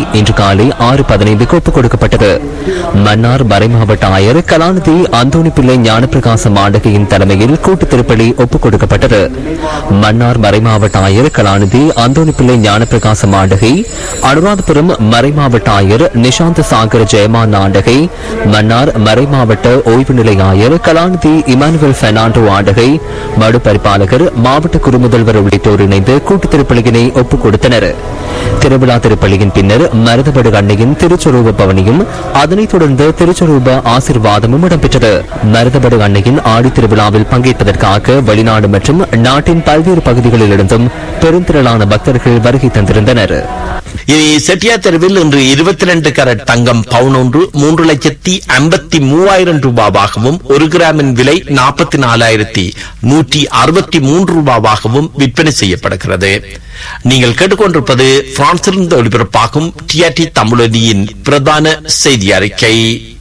இன்று காலை ஆறு பதினைந்துக்கு ஒப்புக் கொடுக்கப்பட்டது மன்னார் மறைமாவட்ட ஆயர் கலாநிதி அந்தோணி பிள்ளை ஞானப்பிரகாச மாண்டகையின் தலைமையில் கூட்டு திருப்பலி ஒப்புக் கொடுக்கப்பட்டது மன்னார் மறைமாவட்ட ஆயர் கலாநிதி அந்தோணி பிள்ளை ஞானப்பிரகாச மாண்டகை அனுராதபுரம் மறைமாவட்ட ஆயர் நிஷாந்த் சாகர் ஜெயமான் ஆண்டகை மன்னார் மறைமாவட்ட ஓய்வு நிலை ஆயர் கலாநிதி இமானுவேல் பெர்னாண்டோ ஆண்டகை மடு பரிபாலகர் மாவட்ட குறுமுதல்வர் உள்ளிட்டோர் இணைந்து கூட்டு திருப்பலியினை ஒப்புக் கொடுத்தனர் திருவிழா திருப்பலியின் பின்னர் மருதபடு அன்னையின் திருச்சொரூப பவனியும் அதனைத் தொடர்ந்து திருச்சொரூப ஆசிர்வாதமும் இடம்பெற்றது மருதபடு அன்னையின் ஆடி திருவிழாவில் பங்கேற்பதற்காக வெளிநாடு மற்றும் நாட்டின் பல்வேறு பகுதிகளிலிருந்தும் பெருந்திரளான பக்தர்கள் வருகை தந்திருந்தனர் இனி செட்டியார் தெருவில் இன்று இருபத்தி ரெண்டு கரட் தங்கம் பவுன் ஒன்று மூன்று லட்சத்தி ஐம்பத்தி மூவாயிரம் ரூபாவாகவும் ஒரு கிராமின் விலை நாற்பத்தி நாலாயிரத்தி நூற்றி அறுபத்தி மூன்று ரூபாவாகவும் விற்பனை செய்யப்படுகிறது நீங்கள் கேட்டுக்கொண்டிருப்பது பிரான்சிலிருந்து ஒளிபரப்பாகும் டிஆர்டி தமிழொலியின் பிரதான செய்தி அறிக்கை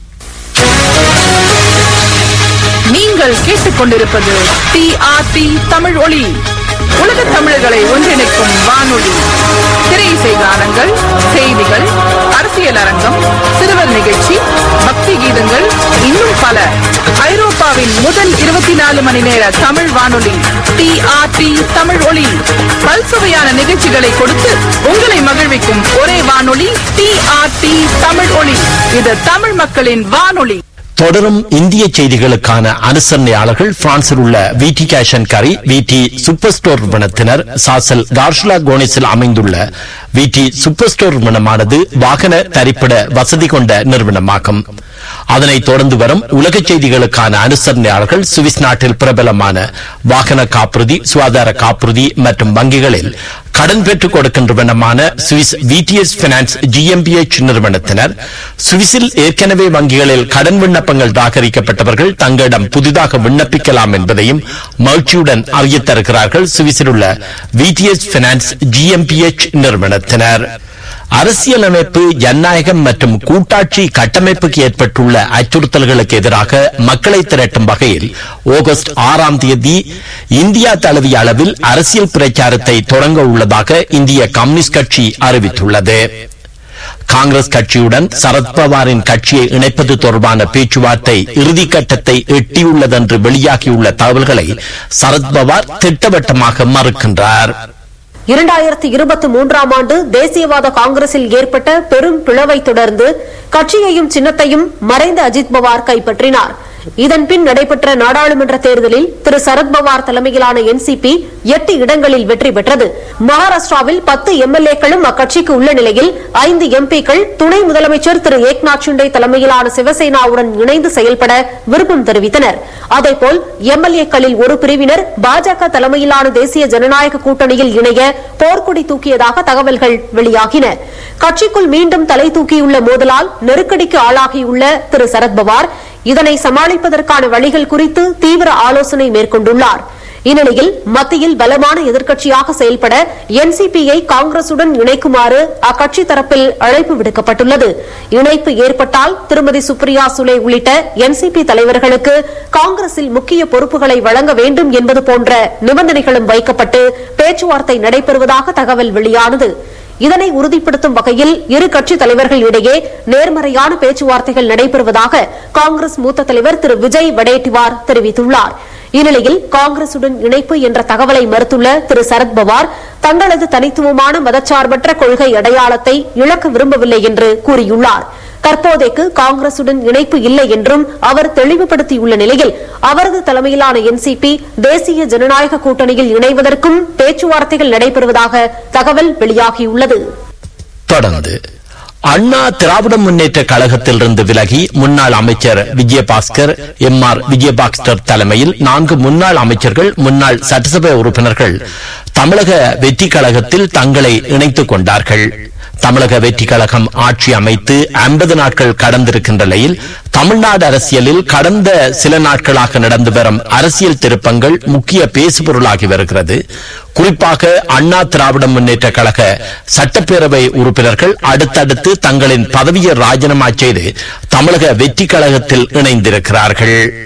நீங்கள் கேட்டுக்கொண்டிருப்பது டிஆர்டி தமிழ் ஒளி உலக தமிழர்களை ஒன்றிணைக்கும் வானொலி திரை இசை கானங்கள் செய்திகள் அரசியல் அரங்கம் சிறுவர் நிகழ்ச்சி பக்தி கீதங்கள் இன்னும் பல ஐரோப்பாவின் முதல் இருபத்தி நாலு மணி நேர தமிழ் வானொலி டிஆர்டி தமிழ் ஒளி பல்சுவையான நிகழ்ச்சிகளை கொடுத்து உங்களை மகிழ்விக்கும் ஒரே வானொலி டிஆர்டி தமிழ் ஒளி இது தமிழ் மக்களின் வானொலி தொடரும் இந்திய செய்திகளுக்கான அனுசரணையாளர்கள் பிரான்சில் உள்ள விடி கேஷ் அண்ட் கரி விடி சூப்பர் ஸ்டோர் நிறுவனத்தினர் சாசல் கார்ஷுலா கோனிஸில் அமைந்துள்ள விடி சூப்பர் ஸ்டோர் நிறுவனமானது வாகன தரிப்பிட வசதி கொண்ட நிறுவனமாகும் அதனைத் தொடர்ந்து வரும் உலக செய்திகளுக்கான அனுசரணையாளர்கள் சுவிஸ் நாட்டில் பிரபலமான வாகன காப்புறுதி சுகாதார காப்புறுதி மற்றும் வங்கிகளில் கடன் பெற்றுக் கொடுக்கின்றவனமான சுவிஸ் விடிஎஸ் பினான்ஸ் ஜிஎம்பிஎச் நிறுவனத்தினர் சுவிஸில் ஏற்கனவே வங்கிகளில் கடன் விண்ணப்பங்கள் தாக்கரிக்கப்பட்டவர்கள் தங்களிடம் புதிதாக விண்ணப்பிக்கலாம் என்பதையும் மகிழ்ச்சியுடன் அறியத் தருகிறார்கள் சுவிஸில் உள்ள விடிஎஸ் பினான்ஸ் ஜிஎம்பிஎச் நிறுவனத்தினர் அரசியலமைப்பு ஜனநாயகம் மற்றும் கூட்டாட்சி கட்டமைப்புக்கு ஏற்பட்டுள்ள அச்சுறுத்தல்களுக்கு எதிராக மக்களை திரட்டும் வகையில் ஆகஸ்ட் ஆறாம் தேதி இந்தியா தழுவிய அளவில் அரசியல் பிரச்சாரத்தை தொடங்க உள்ளதாக இந்திய கம்யூனிஸ்ட் கட்சி அறிவித்துள்ளது காங்கிரஸ் கட்சியுடன் சரத்பவாரின் கட்சியை இணைப்பது தொடர்பான பேச்சுவார்த்தை இறுதிக்கட்டத்தை எட்டியுள்ளதென்று வெளியாகியுள்ள தகவல்களை சரத்பவார் திட்டவட்டமாக மறுக்கின்றார் இரண்டாயிரத்தி இருபத்தி மூன்றாம் ஆண்டு தேசியவாத காங்கிரசில் ஏற்பட்ட பெரும் பிளவை தொடர்ந்து கட்சியையும் சின்னத்தையும் மறைந்த அஜித் பவார் கைப்பற்றினார் இதன் பின் நடைபெற்ற நாடாளுமன்ற தேர்தலில் திரு சரத்பவார் தலைமையிலான என்சிபி எட்டு இடங்களில் வெற்றி பெற்றது மகாராஷ்டிராவில் பத்து எம்எல்ஏக்களும் அக்கட்சிக்கு உள்ள நிலையில் ஐந்து எம்பிக்கள் துணை முதலமைச்சர் திரு ஏக்நாத் ஷிண்டே தலைமையிலான சிவசேனாவுடன் இணைந்து செயல்பட விருப்பம் தெரிவித்தனர் அதேபோல் எம்எல்ஏக்களில் ஒரு பிரிவினர் பாஜக தலைமையிலான தேசிய ஜனநாயக கூட்டணியில் இணைய போர்க்கொடி தூக்கியதாக தகவல்கள் வெளியாகின கட்சிக்குள் மீண்டும் தலை தூக்கியுள்ள மோதலால் நெருக்கடிக்கு ஆளாகியுள்ள திரு சரத்பவார் இதனை சமாளிப்பதற்கான வழிகள் குறித்து தீவிர ஆலோசனை மேற்கொண்டுள்ளார் இந்நிலையில் மத்தியில் பலமான எதிர்க்கட்சியாக செயல்பட என்சிபியை காங்கிரசுடன் இணைக்குமாறு அக்கட்சி தரப்பில் அழைப்பு விடுக்கப்பட்டுள்ளது இணைப்பு ஏற்பட்டால் திருமதி சுப்ரியா சுலே உள்ளிட்ட என்சிபி தலைவர்களுக்கு காங்கிரசில் முக்கிய பொறுப்புகளை வழங்க வேண்டும் என்பது போன்ற நிபந்தனைகளும் வைக்கப்பட்டு பேச்சுவார்த்தை நடைபெறுவதாக தகவல் வெளியானது இதனை உறுதிப்படுத்தும் வகையில் இரு கட்சி தலைவர்கள் இடையே நேர்மறையான பேச்சுவார்த்தைகள் நடைபெறுவதாக காங்கிரஸ் மூத்த தலைவர் திரு விஜய் வடேட்டிவார் தெரிவித்துள்ளார் இந்நிலையில் காங்கிரசுடன் இணைப்பு என்ற தகவலை மறுத்துள்ள திரு சரத்பவார் தங்களது தனித்துவமான மதச்சார்பற்ற கொள்கை அடையாளத்தை இழக்க விரும்பவில்லை என்று கூறியுள்ளார் தற்போதைக்கு காங்கிரசுடன் இணைப்பு இல்லை என்றும் அவர் தெளிவுபடுத்தியுள்ள நிலையில் அவரது தலைமையிலான என்சிபி தேசிய ஜனநாயக கூட்டணியில் இணைவதற்கும் பேச்சுவார்த்தைகள் நடைபெறுவதாக தகவல் வெளியாகியுள்ளது தொடர்ந்து அண்ணா திராவிட முன்னேற்ற கழகத்திலிருந்து விலகி முன்னாள் அமைச்சர் விஜயபாஸ்கர் எம் ஆர் விஜயபாஸ்கர் தலைமையில் நான்கு முன்னாள் அமைச்சர்கள் முன்னாள் சட்டசபை உறுப்பினர்கள் தமிழக வெற்றி கழகத்தில் தங்களை இணைத்துக் கொண்டார்கள் தமிழக வெற்றி கழகம் ஆட்சி அமைத்து ஐம்பது நாட்கள் கடந்திருக்கின்ற நிலையில் தமிழ்நாடு அரசியலில் கடந்த சில நாட்களாக நடந்து வரும் அரசியல் திருப்பங்கள் முக்கிய பேசுபொருளாகி வருகிறது குறிப்பாக அண்ணா திராவிட முன்னேற்ற கழக சட்டப்பேரவை உறுப்பினர்கள் அடுத்தடுத்து தங்களின் பதவியை ராஜினாமா செய்து தமிழக வெற்றி கழகத்தில் இணைந்திருக்கிறார்கள்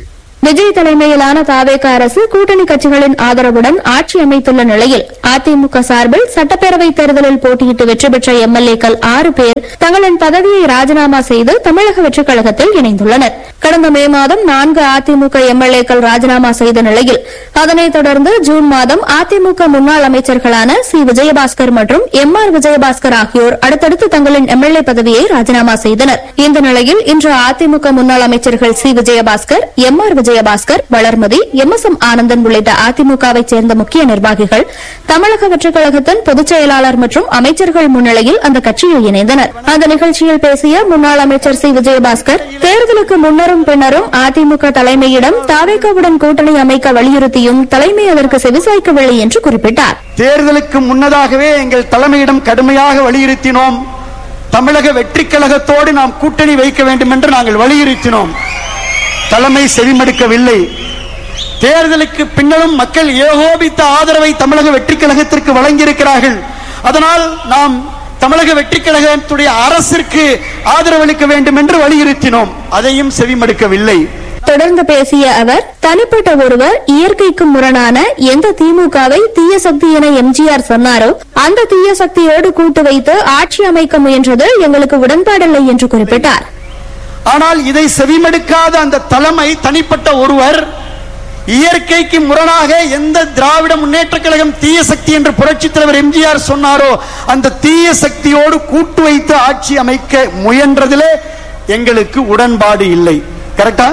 விஜய் தலைமையிலான தாவேக அரசு கூட்டணி கட்சிகளின் ஆதரவுடன் ஆட்சி அமைத்துள்ள நிலையில் அதிமுக சார்பில் சட்டப்பேரவைத் தேர்தலில் போட்டியிட்டு வெற்றி பெற்ற எம்எல்ஏக்கள் ஆறு பேர் தங்களின் பதவியை ராஜினாமா செய்து தமிழக வெற்றிக் கழகத்தில் இணைந்துள்ளனர் கடந்த மே மாதம் நான்கு அதிமுக எம்எல்ஏக்கள் ராஜினாமா செய்த நிலையில் அதனைத் தொடர்ந்து ஜூன் மாதம் அதிமுக முன்னாள் அமைச்சர்களான சி விஜயபாஸ்கர் மற்றும் எம் ஆர் விஜயபாஸ்கர் ஆகியோர் அடுத்தடுத்து தங்களின் எம்எல்ஏ பதவியை ராஜினாமா செய்தனர் இந்த நிலையில் இன்று அதிமுக முன்னாள் அமைச்சர்கள் C Vijayabaskar M R Vijayabaskar Valarmathi M S M Anandan உள்ளிட்ட அதிமுகவைச் சேர்ந்த முக்கிய நிர்வாகிகள் தமிழக வெற்றிக் கழகத்தின் பொதுச் செயலாளர் மற்றும் அமைச்சர்கள் முன்னிலையில் அந்த கட்சியில் இணைந்தனர் அந்த நிகழ்ச்சியில் பேசிய முன்னாள் அமைச்சர் சி விஜயபாஸ்கர் தேர்தலுக்கு முன்னரும் பின்னரும் அதிமுக தலைமையிடம் தாவேகாவுடன் கூட்டணி அமைக்க வலியுறுத்தியும் தலைமை அதற்கு செவிசாய்க்கவில்லை என்று குறிப்பிட்டார் தேர்தலுக்கு முன்னதாகவே எங்கள் தலைமையிடம் கடுமையாக வலியுறுத்தினோம் தமிழக வெற்றிக் கழகத்தோடு நாம் கூட்டணி வைக்க வேண்டும் என்று நாங்கள் வலியுறுத்தினோம் தலைமை செவிமடுக்கவில்லை தேர்தலுக்கு பின்னரும் மக்கள் ஏகோபித்த ஆதரவை தமிழக வெற்றிக் கழகத்திற்கு வழங்கியிருக்கிறார்கள் அதனால் நாம் தமிழக வெற்றிக் கழகத்துடைய அரசிற்கு ஆதரவளிக்க வேண்டும் என்று வலியுறுத்தினோம் அதையும் செவிமடுக்கவில்லை தொடர்ந்து பேசிய அவர் தனிப்பட்ட ஒருவர் இயற்கைக்கு முரணான எந்த திமுகவை தீய சக்தி என எம்ஜிஆர் சொன்னாரோ அந்த தீய சக்தியோடு கூட்டு வைத்து ஆட்சி அமைக்க முயன்றது எங்களுக்கு உடன்பாடில்லை என்று குறிப்பிட்டார் ஆனால் இதை செவிமடுக்காத அந்த தலைமை தனிப்பட்ட ஒருவர் இயற்கைக்கு முரணாக எந்த திராவிட முன்னேற்ற கழகம் தீய சக்தி என்று புரட்சி தலைவர் எம்ஜிஆர் சொன்னாரோ அந்த தீய சக்தியோடு கூட்டு வைத்து ஆட்சி அமைக்க முயன்றதிலே எங்களுக்கு உடன்பாடு இல்லை கரெக்டா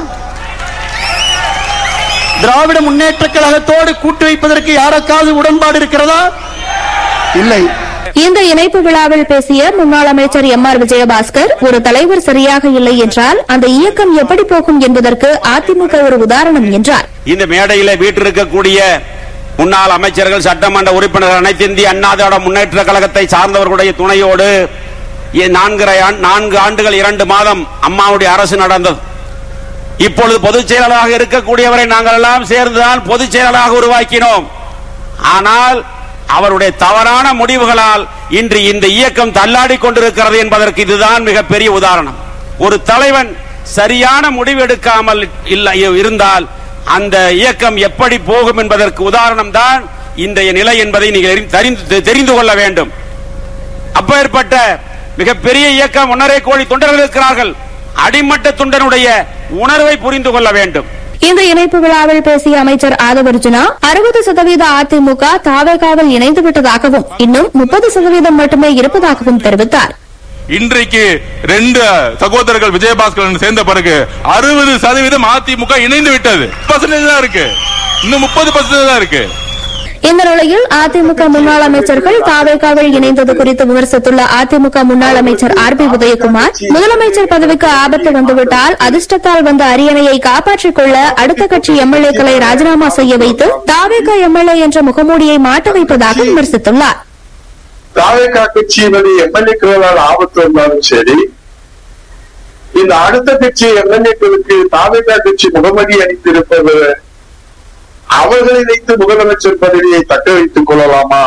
திராவிட முன்னேற்ற கழகத்தோடு கூட்டு வைப்பதற்கு யாருக்காவது உடன்பாடு இருக்கிறதா இல்லை இந்த இணைப்பு விழாவில் பேசிய முன்னாள் அமைச்சர் எம் ஆர் விஜயபாஸ்கர் ஒரு தலைவர் சரியாக இல்லை என்றால் அந்த இயக்கம் எப்படி போகும் என்பதற்கு அதிமுக ஒரு உதாரணம் என்றார் இந்த மேடையில வீட்டிருக்கக்கூடிய முன்னாள் அமைச்சர்கள் சட்டமன்ற உறுப்பினர்கள் அனைத்து இந்திய அண்ணா திராவிட முன்னேற்ற கழகத்தை சார்ந்தவர்களுடைய துணையோடு இ- நான்கரை ஆண்- நான்கு ஆண்டுகள் இரண்டு மாதம் அம்மாவுடைய அரசு நடந்தது இப்பொழுது பொதுச் செயலாளராக இருக்கக்கூடியவரை நாங்கள் எல்லாம் சேர்ந்துதான் பொதுச் செயலாளராக உருவாக்கினோம் ஆனால் அவருடைய தவறான முடிவுகளால் இன்று இந்த இயக்கம் தள்ளாடி கொண்டிருக்கிறது என்பதற்கு இதுதான் மிகப்பெரிய உதாரணம் ஒரு தலைவன் சரியான முடிவு எடுக்காமல் இல்லை இருந்தால் அந்த இயக்கம் எப்படி போகும் என்பதற்கு உதாரணம் தான் இன்றைய நிலை என்பதை நீங்கள் அறிந்து- தெரிந்து- தெரிந்து கொள்ள வேண்டும் அப்பேற்பட்ட மிகப்பெரிய இயக்கம் ஒன்றரை கோடி தொண்டர்கள் இருக்கிறார்கள் அடிமட்ட தொண்டனுடைய உணர்வை புரிந்து கொள்ள வேண்டும் இந்த இணைப்பு விழாவில் பேசிய அமைச்சர் ஆதவர்ஜுனா அறுபது சதவீத அதிமுக தாவேகாவில் இணைந்து விட்டதாகவும் இன்னும் முப்பது சதவீதம் மட்டுமே இருப்பதாகவும் தெரிவித்தார் இன்றைக்கு ரெண்டு சகோதரர்கள் விஜயபாஸ்கரன் சேர்ந்த பிறகு அறுபது சதவீதம் அதிமுக இணைந்து விட்டது பர்சன்டேஜ் தான் இருக்கு இன்னும் முப்பது பர்சன்டேஜ் தான் இருக்கு இந்த நிலையில் அதிமுக முன்னாள் அமைச்சர்கள் தாவேகாவில் இணைந்தது குறித்து விமர்சித்துள்ள அதிமுக முன்னாள் அமைச்சர் ஆர் பி உதயகுமார் முதலமைச்சர் பதவிக்கு ஆபத்து வந்துவிட்டால் அதிர்ஷ்டத்தால் வந்த அரியணையை காப்பாற்றிக் கொள்ள அடுத்த கட்சி எம்எல்ஏக்களை ராஜினாமா செய்ய வைத்து தாவேகா எம்எல்ஏ என்ற முகமூடியை மாட்ட வைப்பதாக விமர்சித்துள்ளார் தாவேகா கட்சியினுடைய எம்எல்ஏக்களால் ஆபத்து வந்தாலும் சரி இந்த அடுத்த கட்சி எம்எல்ஏக்களுக்கு தாவேகா கட்சி முகமதி அளித்திருப்பது அவர்களை வைத்து முதலமைச்சர் பதவியை தக்க வைத்துக் கொள்ளலாமா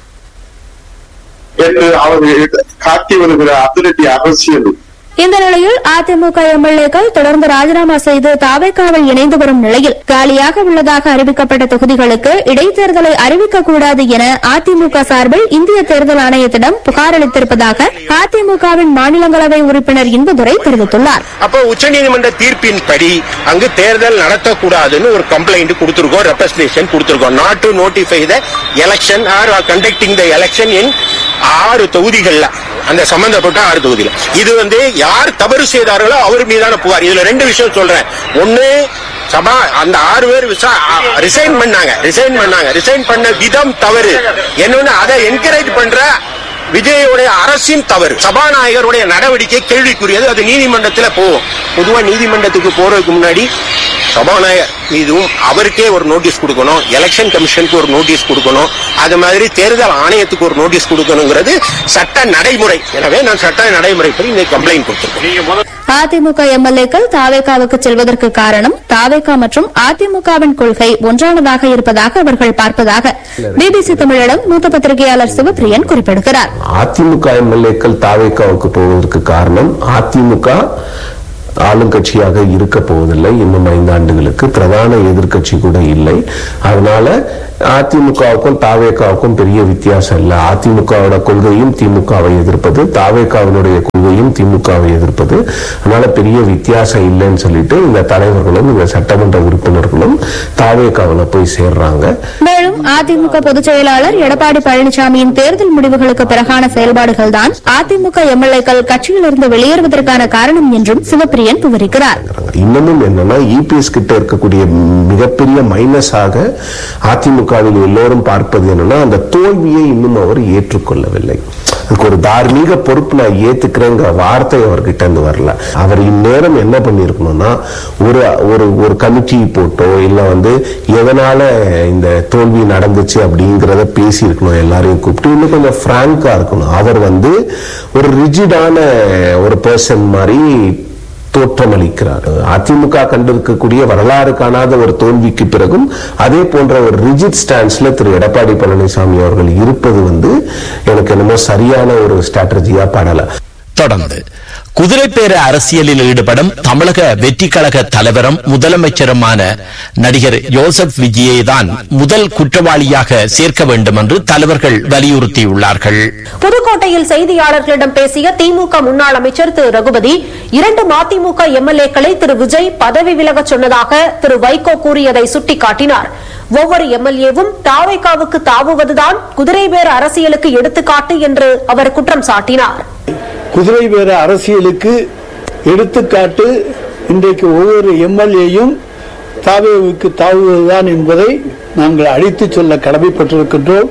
என்று அவர்கள் காட்டி வருகிற அதிரடி அரசியல் இந்த நிலையில் அதிமுக எம்எல்ஏக்கள் தொடர்ந்து ராஜினாமா செய்து தாவேக்காவில் இணைந்து வரும் நிலையில் காலியாக உள்ளதாக அறிவிக்கப்பட்ட தொகுதிகளுக்கு இடைத்தேர்தலை அறிவிக்கக்கூடாது என அதிமுக சார்பில் இந்திய தேர்தல் ஆணையத்திடம் புகார் அளித்திருப்பதாக அதிமுகவின் மாநிலங்களவை உறுப்பினர் இன்பதுரை தெரிவித்துள்ளார் அப்போ உச்சநீதிமன்ற தீர்ப்பின்படி அங்கு தேர்தல் நடத்தக்கூடாதுன்னு ஒரு கம்ப்ளைண்ட் கொடுத்திருக்கோம் ரெப்ரசன்டேஷன் கொடுத்திருக்கோம் not to notify the election are conducting the election in ஆறு தொகுதிகள்ல அந்த சம்பந்தப்பட்ட ஆறு தொகுதியில இது வந்து யார் தவறு செய்தார்களோ அவர் மீதான புகார் இதுல ரெண்டு விஷயம் சொல்றேன் ஒண்ணு சபா அந்த ஆறு பேர் ரிசைன் பண்ணாங்க ரிசைன் பண்ணாங்க ரிசைன் பண்ண விதம் தவறு என்னன்னு அதை என்கரேஜ் பண்ற விஜயோடைய அரசின் தவறு சபாநாயகருடைய நடவடிக்கை கேள்விக்குரியது அது நீதிமன்றத்தில் போகும் பொதுவா நீதிமன்றத்துக்கு போறதுக்கு முன்னாடி சபாநாயகர் மீதும் அவருக்கே ஒரு நோட்டீஸ் கொடுக்கணும் எலெக்ஷன் கமிஷனுக்கு ஒரு நோட்டீஸ் கொடுக்கணும் அது மாதிரி தேர்தல் ஆணையத்துக்கு ஒரு நோட்டீஸ் கொடுக்கணுங்கிறது சட்ட நடைமுறை எனவே நான் சட்ட நடைமுறைப்படி இந்த கம்ப்ளைண்ட் கொடுத்திருக்கேன் அதிமுக எம்எல்ஏக்கள் தாவேகாவுக்கு செல்வதற்கு காரணம் தாவேகா மற்றும் அதிமுகவின் கொள்கை ஒன்றானதாக இருப்பதாக அவர்கள் பார்ப்பதாக பிபிசி தமிழிடம் மூத்த பத்திரிகையாளர் சிவபிரியன் குறிப்பிடுகிறார் அதிமுக எம்எல்ஏக்கள் தாவேக்காவுக்கு போவதற்கு காரணம் அதிமுக ஆளுங்கட்சியாக இருக்க போவதில்லை இன்னும் ஐந்தாண்டுகளுக்கு பிரதான எதிர்க்கட்சி கூட இல்லை அதனால அதிமுகவுக்கும் தாவேகாவுக்கும் பெரிய வித்தியாசம் இல்லை அதிமுகவோட கொள்கையும் திமுகவை எதிர்ப்பது தாவேகாவினுடைய கொள்கையும் திமுகவை எதிர்ப்பது அதனால பெரிய வித்தியாசம் இல்லைன்னு சொல்லிட்டு இந்த தலைவர்களும் இந்த சட்டமன்ற உறுப்பினர்களும் தாவேகாவில் போய் சேர்றாங்க மேலும் அதிமுக பொதுச் செயலாளர் எடப்பாடி பழனிசாமியின் தேர்தல் முடிவுகளுக்கு பிறகான செயல்பாடுகள்தான் அதிமுக எம்எல்ஏக்கள் கட்சியிலிருந்து வெளியேறுவதற்கான காரணம் என்றும் சிவப்பிரியன் விவரிக்கிறார் இன்னமும் என்னன்னா இபிஎஸ் கிட்ட இருக்கக்கூடிய மிகப்பெரிய மைனஸாக அதிமுகவில் எல்லோரும் பார்ப்பது என்னன்னா அந்த தோல்வியை இன்னும் அவர் ஏற்றுக்கொள்ளவில்லை அதுக்கு ஒரு தார்மீக பொறுப்பு நான் ஏத்துக்கிறேங்கிற வார்த்தை அவர்கிட்ட இருந்து வரல அவர் இந்நேரம் என்ன பண்ணிருக்கணும்னா ஒரு ஒரு ஒரு கமிட்டி போட்டோ இல்ல வந்து எதனால இந்த தோல்வி நடந்துச்சு அப்படிங்கறத பேசி இருக்கணும் எல்லாரையும் கூப்பிட்டு இன்னும் கொஞ்சம் பிராங்கா இருக்கணும் அவர் வந்து ஒரு ரிஜிடான ஒரு பர்சன் மாதிரி தோற்றமளிக்கிறார் அதிமுக கண்டிருக்கக்கூடிய வரலாறு காணாத ஒரு தோல்விக்கு பிறகும் அதே போன்ற ஒரு ரிஜிட் ஸ்டாண்ட்ஸ்ல திரு எடப்பாடி பழனிசாமி அவர்கள் இருப்பது வந்து எனக்கு என்னமோ சரியான ஒரு ஸ்ட்ராட்டஜியா படல தொடர்ந்து குதிரைப்பேர அரசியலில் ஈடுபடும் தமிழக வெற்றி கழக தலைவரும் முதலமைச்சருமான நடிகர் யோசப் விஜயை தான் முதல் குற்றவாளியாக சேர்க்க வேண்டும் என்று தலைவர்கள் வலியுறுத்தியுள்ளார்கள் புதுக்கோட்டையில் செய்தியாளர்களிடம் பேசிய திமுக முன்னாள் அமைச்சர் திரு ரகுபதி இரண்டு மதிமுக எம்எல்ஏக்களை திரு விஜய் பதவி விலகச் சொன்னதாக திரு வைகோ கூறியதை சுட்டிக்காட்டினார் ஒவ்வொரு எம்எல்ஏவும் தாவைக்காவுக்கு தாவுவதுதான் குதிரை பேர அரசியலுக்கு எடுத்துக்காட்டு என்று அவர் குற்றம் சாட்டினார் குதிரை பேர அரசியலுக்கு எடுத்துக்காட்டு இன்றைக்கு ஒவ்வொரு எம்எல்ஏயும் தாவேவுக்கு தாவுவதுதான் என்பதை நாங்கள் அழைத்து சொல்ல கடமைப்பட்டிருக்கின்றோம்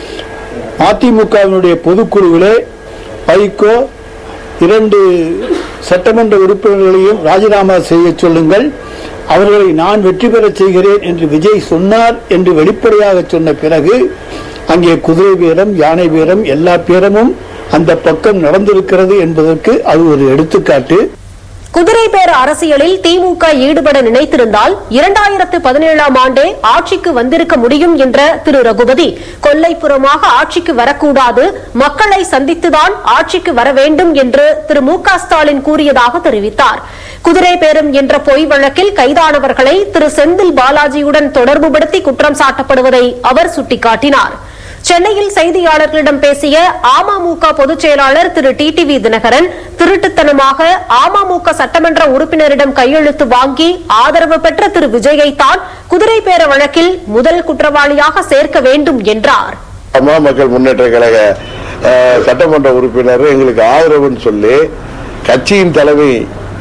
அதிமுகவினுடைய பொதுக்குழுவிலே வைகோ இரண்டு சட்டமன்ற உறுப்பினர்களையும் ராஜினாமா செய்ய சொல்லுங்கள் அவர்களை நான் வெற்றி பெறச் செய்கிறேன் என்று விஜய் சொன்னார் என்று வெளிப்படையாக சொன்ன பிறகு அங்கே குதிரை பேரம் யானை பேரம் எல்லா பேரமும் அந்த பக்கம் நடந்திருக்கிறது என்பதற்கு அது ஒரு எடுத்துக்காட்டு குதிரை பேர அரசியலில் திமுக ஈடுபட நினைத்திருந்தால் இரண்டாயிரத்து பதினேழாம் ஆண்டே ஆட்சிக்கு வந்திருக்க முடியும் என்ற திரு ரகுபதி கொல்லைப்புறமாக ஆட்சிக்கு வரக்கூடாது மக்களை சந்தித்துதான் ஆட்சிக்கு வர வேண்டும் என்று திரு மு க ஸ்டாலின் கூறியதாக தெரிவித்தார் குதிரை பேரம் என்ற பொய் வழக்கில் கைதானவர்களை திரு செந்தில் பாலாஜியுடன் தொடர்புபடுத்தி குற்றம் சாட்டப்படுவதை அவர் சுட்டிக்காட்டினார் சென்னையில் செய்தியாளர்களிடம் பேசிய அமமுக பொதுச் செயலாளர் திரு டி டி வி தினகரன் திருட்டுத்தனமாக அமமுக சட்டமன்ற உறுப்பினரிடம் கையெழுத்து வாங்கி ஆதரவு பெற்ற திரு விஜயைத்தான் குதிரை பேர வழக்கில் முதல் குற்றவாளியாக சேர்க்க வேண்டும் என்றார் அம்மா மக்கள் முன்னேற்ற கழக அஹ், சட்டமன்ற உறுப்பினர் எங்களுக்கு ஆதரவுன்னு சொல்லி கட்சியின் தலைமை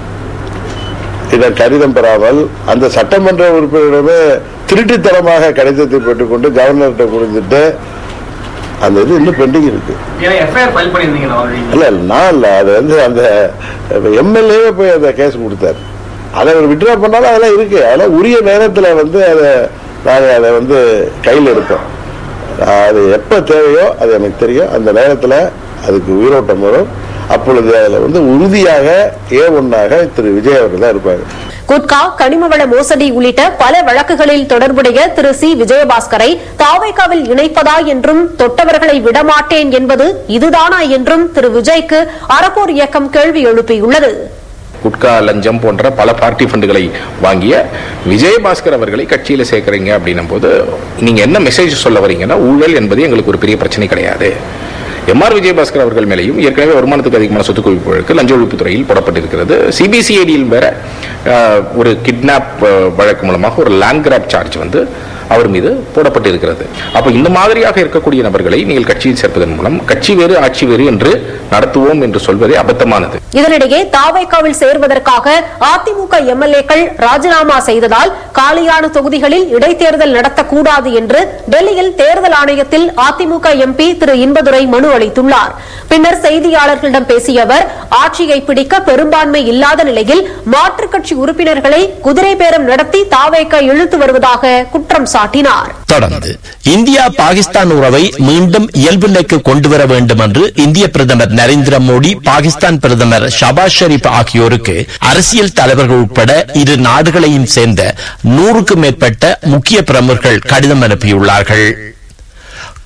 இடம் கடிதம் பெறாமல் அந்த சட்டமன்ற உறுப்பினரிடமே திருட்டுத்தனமாக கடிதத்தை பெற்றுக்கொண்டு கவர்னர்கிட்ட கொடுத்துட்டு அந்த இது இன்னும் பெண்டிங் இருக்கு எஃப்ஐஆர் ஃபைல் பண்ணியிருந்தீங்களா already? இல்ல இல்ல, நான் இல்ல அது வந்து அந்த எம்எல்ஏ போய் அந்த கேஸ் கொடுத்தாரு அதை அவர் விட்ரா பண்ணாலும் அதெல்லாம் இருக்கு அதெல்லாம் உரிய நேரத்துல வந்து அதை நாங்க அதை வந்து கையில் எடுப்போம் அது எப்ப தேவையோ அது எனக்கு தெரியும் அந்த நேரத்துல அதுக்கு உயிரோட்டம் வரும் அப்பொழுது அதுல வந்து உறுதியாக ஏ ஒன்னாக திரு விஜய் அவர்கள் தான் இருப்பாங்க குட்கா கனிமவள மோசடி உள்ளிட்ட பல வழக்குகளில் தொடர்புடைய திரு சி விஜயபாஸ்கரை தாவைக்காவில் இணைப்பதா என்றும் தொட்டவர்களை விடமாட்டேன் என்பது இதுதானா என்றும் திரு விஜய்க்கு அறப்போர் இயக்கம் கேள்வி எழுப்பியுள்ளது குட்கா லஞ்சம் போன்ற பல பார்ட்டி ஃபண்டுகளை வாங்கிய விஜயபாஸ்கர் அவர்களை கட்சியில சேர்க்கறீங்க அப்படின்னும் போது நீங்க என்ன மெசேஜ் சொல்ல வரீங்கன்னா ஊழல் என்பது எங்களுக்கு ஒரு பெரிய பிரச்சனை கிடையாது எம்ஆர் விஜயபாஸ்கர் அவர்கள் மேலேயும் ஏற்கனவே வருமானத்துக்கு அதிகமான சொத்து குவிப்பு வழக்கு லஞ்ச ஒழிப்புத் துறையில் போடப்பட்டிருக்கிறது சிபிசிஐடியில் வேற அஹ், ஒரு கிட்னாப் வழக்கு மூலமாக ஒரு லேண்ட் கிராப் சார்ஜ் வந்து அவர் மீது போடப்பட்டிருக்கிறது அப்ப இந்த மாதிரியாக இருக்கக்கூடிய நபர்களை நீங்கள் கட்சியில் சேர்ப்பதன் மூலம் கட்சி வேறு ஆட்சி வேறு என்று நடத்துவோம் என்று சொல்வதே அபத்தமானது இதனிடையே தாவைக்காவில் சேர்வதற்காக அதிமுக எம்எல்ஏக்கள் ராஜினாமா செய்ததால் காலியான தொகுதிகளில் இடைத்தேர்தல் நடத்தக்கூடாது என்று டெல்லியில் தேர்தல் ஆணையத்தில் அதிமுக எம்பி திரு இன்பதுரை மனு அளித்துள்ளார் பின்னர் செய்தியாளர்களிடம் பேசிய அவர் ஆட்சியை பிடிக்க பெரும்பான்மை இல்லாத நிலையில் மாற்றுக் கட்சி உறுப்பினர்களை குதிரை பேரம் நடத்தி தாவேக்க இழுத்து வருவதாக குற்றம் சாட்டினார் தொடர்ந்து இந்தியா பாகிஸ்தான் உறவை மீண்டும் இயல்பு நிலைக்கு கொண்டு வர வேண்டும் என்று இந்திய பிரதமர் நரேந்திர மோடி பாகிஸ்தான் பிரதமர் ஷபாஸ் ஷெரீப் ஆகியோருக்கு அரசியல் தலைவர்கள் உட்பட இரு நாடுகளையும் சேர்ந்த நூறுக்கும் மேற்பட்ட முக்கிய பிரமுகர்கள் கடிதம் அனுப்பியுள்ளார்கள்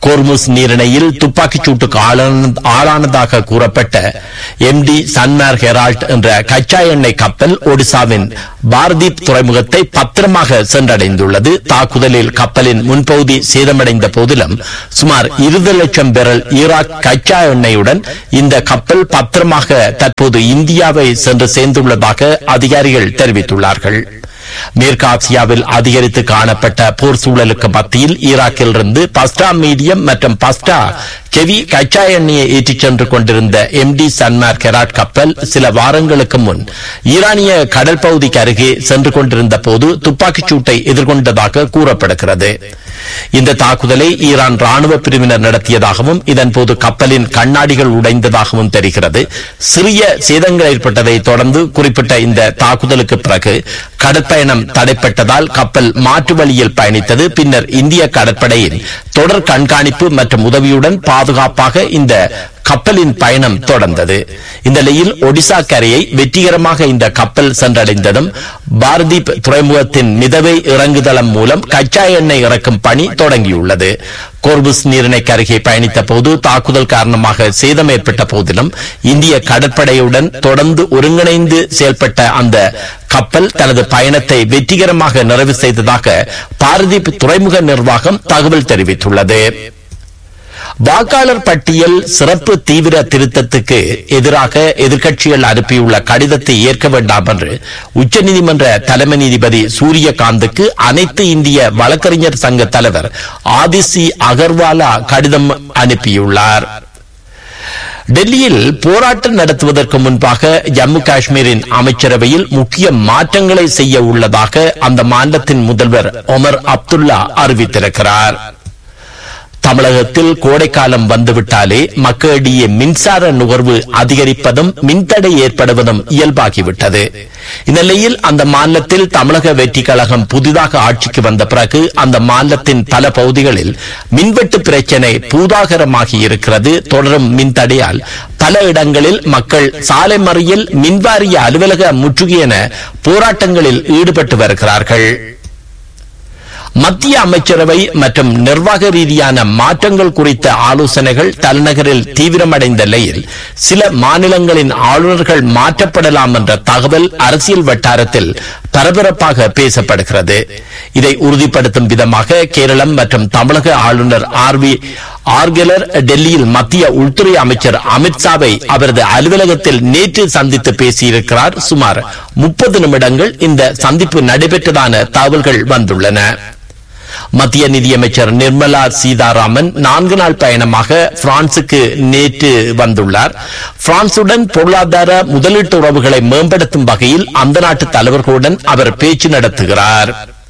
கோர்முஸ் நீரிணையில் துப்பாக்கிச் சூட்டுக்கு ஆளான- ஆளானதாக கூறப்பட்ட எம்டி சன்மார் ஹெரால்ட் என்ற கச்சா எண்ணெய் கப்பல் ஒடிசாவின் பாரதீப் துறைமுகத்தை பத்திரமாக சென்றடைந்துள்ளது தாக்குதலில் கப்பலின் முன்பகுதி சேதமடைந்த போதிலும் சுமார் இருபது லட்சம் பேரல் ஈராக் கச்சா எண்ணெயுடன் இந்த கப்பல் பத்திரமாக தற்போது இந்தியாவை சென்று சேர்ந்துள்ளதாக அதிகாரிகள் தெரிவித்துள்ளார்கள் மேற்காசியாவில் அதிகரித்து காணப்பட்ட போர் சூழலுக்கு மத்தியில் ஈராக்கிலிருந்து பஸ்டா மீடியம் மற்றும் பஸ்டா கெவி கச்சா எண்ணெயை ஏற்றிச் சென்று கொண்டிருந்த எம்டி சன்மார் கெராட் கப்பல் சில வாரங்களுக்கு முன் ஈரானிய கடல் பகுதிக்கு அருகே சென்று கொண்டிருந்த போது துப்பாக்கிச் சூட்டை எதிர்கொண்டதாக கூறப்படுகிறது இந்த தாக்குதலை ஈரான் ராணுவ பிரிவினர் நடத்தியதாகவும் இதன்போது கப்பலின் கண்ணாடிகள் உடைந்ததாகவும் தெரிகிறது சிறிய சேதங்கள் ஏற்பட்டதை தொடர்ந்து குறிப்பிட்ட இந்த தாக்குதலுக்கு பிறகு கடற்பயணம் தடைப்பட்டதால் கப்பல் மாற்று வழியில் பயணித்தது பின்னர் இந்திய கடற்படையின் தொடர் கண்காணிப்பு மற்றும் உதவியுடன் பாதுகாப்பாக இந்த கப்பலின் பயணம் தொடர்ந்தது இந்த நிலையில் ஒடிசா கரையை வெற்றிகரமாக இந்த கப்பல் சென்றடைந்ததும் பாரதீப் துறைமுகத்தின் மிதவை இறங்குதளம் மூலம் கச்சா எண்ணெய் இறக்கும் பணி தொடங்கியுள்ளது கோர்புஸ் நீரிணைக்கு அருகே பயணித்த போது தாக்குதல் காரணமாக சேதம் ஏற்பட்ட போதிலும் இந்திய கடற்படையுடன் தொடர்ந்து ஒருங்கிணைந்து செயல்பட்ட அந்த கப்பல் தனது பயணத்தை வெற்றிகரமாக நிறைவு செய்ததாக பாரதீப் துறைமுக நிர்வாகம் தகவல் தெரிவித்துள்ளது வாக்காளர் பட்டியல் சிறப்பு தீவிர திருத்தத்துக்கு எதிராக எதிர்க்கட்சிகள் அனுப்பியுள்ள கடிதத்தை ஏற்க வேண்டாம் என்று உச்சநீதிமன்ற தலைமை நீதிபதி சூரியகாந்துக்கு அனைத்து இந்திய வழக்கறிஞர் சங்க தலைவர் ஆதிசி அகர்வாலா கடிதம் அனுப்பியுள்ளார் டெல்லியில் போராட்டம் நடத்துவதற்கு முன்பாக ஜம்மு காஷ்மீரின் அமைச்சரவையில் முக்கிய மாற்றங்களை செய்ய உள்ளதாக அந்த மாநிலத்தின் முதல்வர் ஒமர் அப்துல்லா அறிவித்திருக்கிறார் தமிழகத்தில் கோடைக்காலம் வந்துவிட்டாலே மக்களிடையே மின்சார நுகர்வு அதிகரிப்பதும் மின்தடை ஏற்படுவதும் இயல்பாகிவிட்டது இந்நிலையில் அந்த மாநிலத்தில் தமிழக வெற்றி கழகம் புதிதாக ஆட்சிக்கு வந்த பிறகு அந்த மாநிலத்தின் பல பகுதிகளில் மின்வெட்டு பிரச்சினை பூதாகரமாகி இருக்கிறது தொடரும் மின்தடையால் பல இடங்களில் மக்கள் சாலை மறியல் மின்வாரிய அலுவலக முற்றுகை என போராட்டங்களில் ஈடுபட்டு வருகிறார்கள் மத்திய அமைச்சரவை மற்றும் நிர்வாக ரீதியான மாற்றங்கள் குறித்த ஆலோசனைகள் தலைநகரில் தீவிரமடைந்த நிலையில் சில மாநிலங்களின் ஆளுநர்கள் மாற்றப்படலாம் என்ற தகவல் அரசியல் வட்டாரத்தில் பரபரப்பாக பேசப்படுகிறது இதை உறுதிப்படுத்தும் விதமாக கேரளம் மற்றும் தமிழக ஆளுநர் ஆர் வி ஆர்கெலர் டெல்லியில் மத்திய உள்துறை அமைச்சர் அமித்ஷாவை அவரது அலுவலகத்தில் நேற்று சந்தித்து பேசியிருக்கிறார் சுமார் முப்பது நிமிடங்கள் இந்த சந்திப்பு நடைபெற்றதான தகவல்கள் வந்துள்ளன மத்திய நிதியமைச்சர் நிர்மலா சீதாராமன் நான்கு நாள் பயணமாக பிரான்சுக்கு நேற்று வந்துள்ளார் பிரான்சுடன் பொருளாதார முதலீட்டு உறவுகளை மேம்படுத்தும் வகையில் அந்த நாட்டு தலைவர்களுடன் அவர் பேச்சு நடத்துகிறார்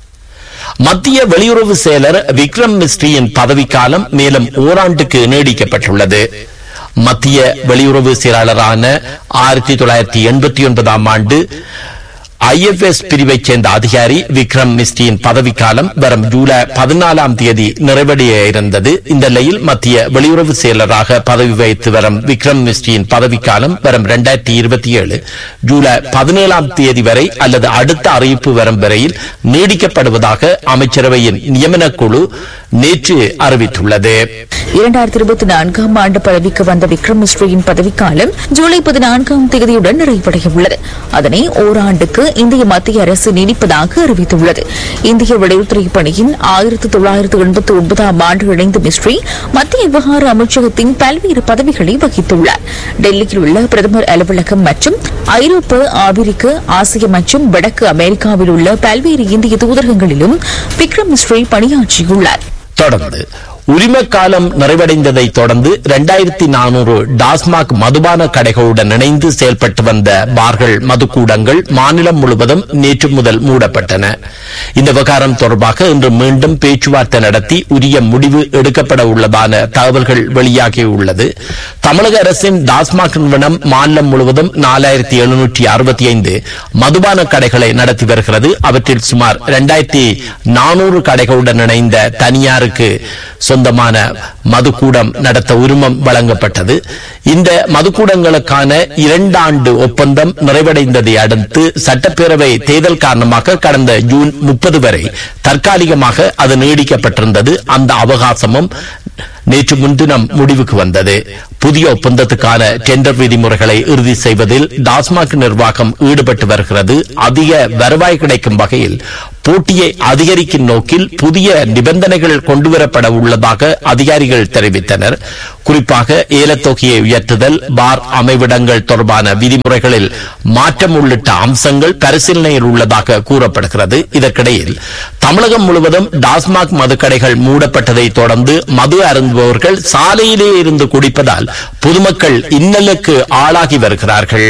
மத்திய வெளியுறவு செயலர் விக்ரம் மிஸ்ரியின் பதவிக்காலம் மேலும் ஓராண்டுக்கு நீடிக்கப்பட்டுள்ளது மத்திய வெளியுறவு செயலாளரான ஆயிரத்தி தொள்ளாயிரத்தி எண்பத்தி ஒன்பதாம் ஆண்டு ஐஎஃப்எஸ் பிரிவைச் சேர்ந்த அதிகாரி விக்ரம் மிஸ்டியின் பதவிக்காலம் வரும் ஜூலை பதினாலாம் தேதி நிறைவடைய இருந்தது இந்த நிலையில் மத்திய வெளியுறவு செயலராக பதவி வகித்து வரும் விக்ரம் மிஸ்டியின் பதவிக்காலம் வரும் இரண்டாயிரத்தி இருபத்தி ஏழு ஜூலை பதினேழாம் தேதி வரை அல்லது அடுத்த அறிவிப்பு வரும் வரையில் நீடிக்கப்படுவதாக அமைச்சரவையின் நியமனக் குழு நேற்று அறிவித்துள்ளது இரண்டாயிரத்தி இருபத்தி நான்காம் ஆண்டு பதவிக்கு வந்த விக்ரம் மிஸ்ரியின் பதவிக்காலம் ஜூலை பதினான்காம் தேதியுடன் நிறைவடைய உள்ளது அதனை ஓராண்டுக்கு இந்திய மத்திய அரசு நீடிப்பதாக அறிவித்துள்ளது இந்திய வெளியுறவுத்துறை பணியின் ஆயிரத்தி தொள்ளாயிரத்து எண்பத்தி ஒன்பதாம் ஆண்டு இணைந்த மிஸ்ரி மத்திய விவகார அமைச்சகத்தின் பல்வேறு பதவிகளை வகித்துள்ளார் டெல்லியில் உள்ள பிரதமர் அலுவலகம் மற்றும் ஐரோப்பா ஆபிரிக்க ஆசிய மற்றும் வடக்கு அமெரிக்காவில் உள்ள பல்வேறு இந்திய தூதரகங்களிலும் விக்ரம் மிஸ்ரி பணியாற்றியுள்ளார் தொடர்ந்து உரிம காலம் நிறைவடைந்ததை தொடர்ந்து இரண்டாயிரத்தி நானூறு டாஸ்மாக் மதுபான கடைகளுடன் இணைந்து செயல்பட்டு வந்த பார்கள் மதுக்கூடங்கள் மாநிலம் முழுவதும் நேற்று முதல் மூடப்பட்டன இந்த விவகாரம் தொடர்பாக இன்று மீண்டும் பேச்சுவார்த்தை நடத்தி உரிய முடிவு எடுக்கப்பட உள்ளதான தகவல்கள் வெளியாகியுள்ளது தமிழக அரசின் டாஸ்மாக் நிறுவனம் மாநிலம் முழுவதும் நாலாயிரத்தி எழுநூற்றி அறுபத்தி ஐந்து மதுபான கடைகளை நடத்தி வருகிறது அவற்றில் சுமார் இரண்டாயிரத்தி நானூறு கடைகளுடன் இணைந்த தனியாருக்கு சொந்தமான மதுக்கூடம் நடத்த உரிமம் வழங்கப்பட்டது இந்த மதுக்கூடங்களுக்கான இரண்டாண்டு ஒப்பந்தம் நிறைவடைந்ததை அடுத்து சட்டப்பேரவை தேர்தல் காரணமாக கடந்த ஜூன் முப்பது வரை தற்காலிகமாக அது நீடிக்கப்பட்டிருந்தது அந்த அவகாசமும் நேற்று முன்தினம் முடிவுக்கு வந்தது புதிய ஒப்பந்தத்துக்கான டெண்டர் விதிமுறைகளை இறுதி செய்வதில் டாஸ்மாக் நிர்வாகம் ஈடுபட்டு வருகிறது அதிக வருவாய் கிடைக்கும் வகையில் போட்டியை அதிகரிக்கும் நோக்கில் புதிய நிபந்தனைகள் கொண்டுவரப்பட உள்ளதாக அதிகாரிகள் தெரிவித்தனர் குறிப்பாக ஏலத்தொகையை உயர்த்துதல் பார் அமைவிடங்கள் தொடர்பான விதிமுறைகளில் மாற்றம் உள்ளிட்ட அம்சங்கள் பரிசீலனையில் உள்ளதாக கூறப்படுகிறது இதற்கிடையில் தமிழகம் முழுவதும் டாஸ்மாக் மதுக்கடைகள் மூடப்பட்டதை தொடர்ந்து மது அருந்துபவர்கள் சாலையிலே இருந்து குடிப்பதால் பொதுமக்கள் இன்னலுக்கு ஆளாகி வருகிறார்கள்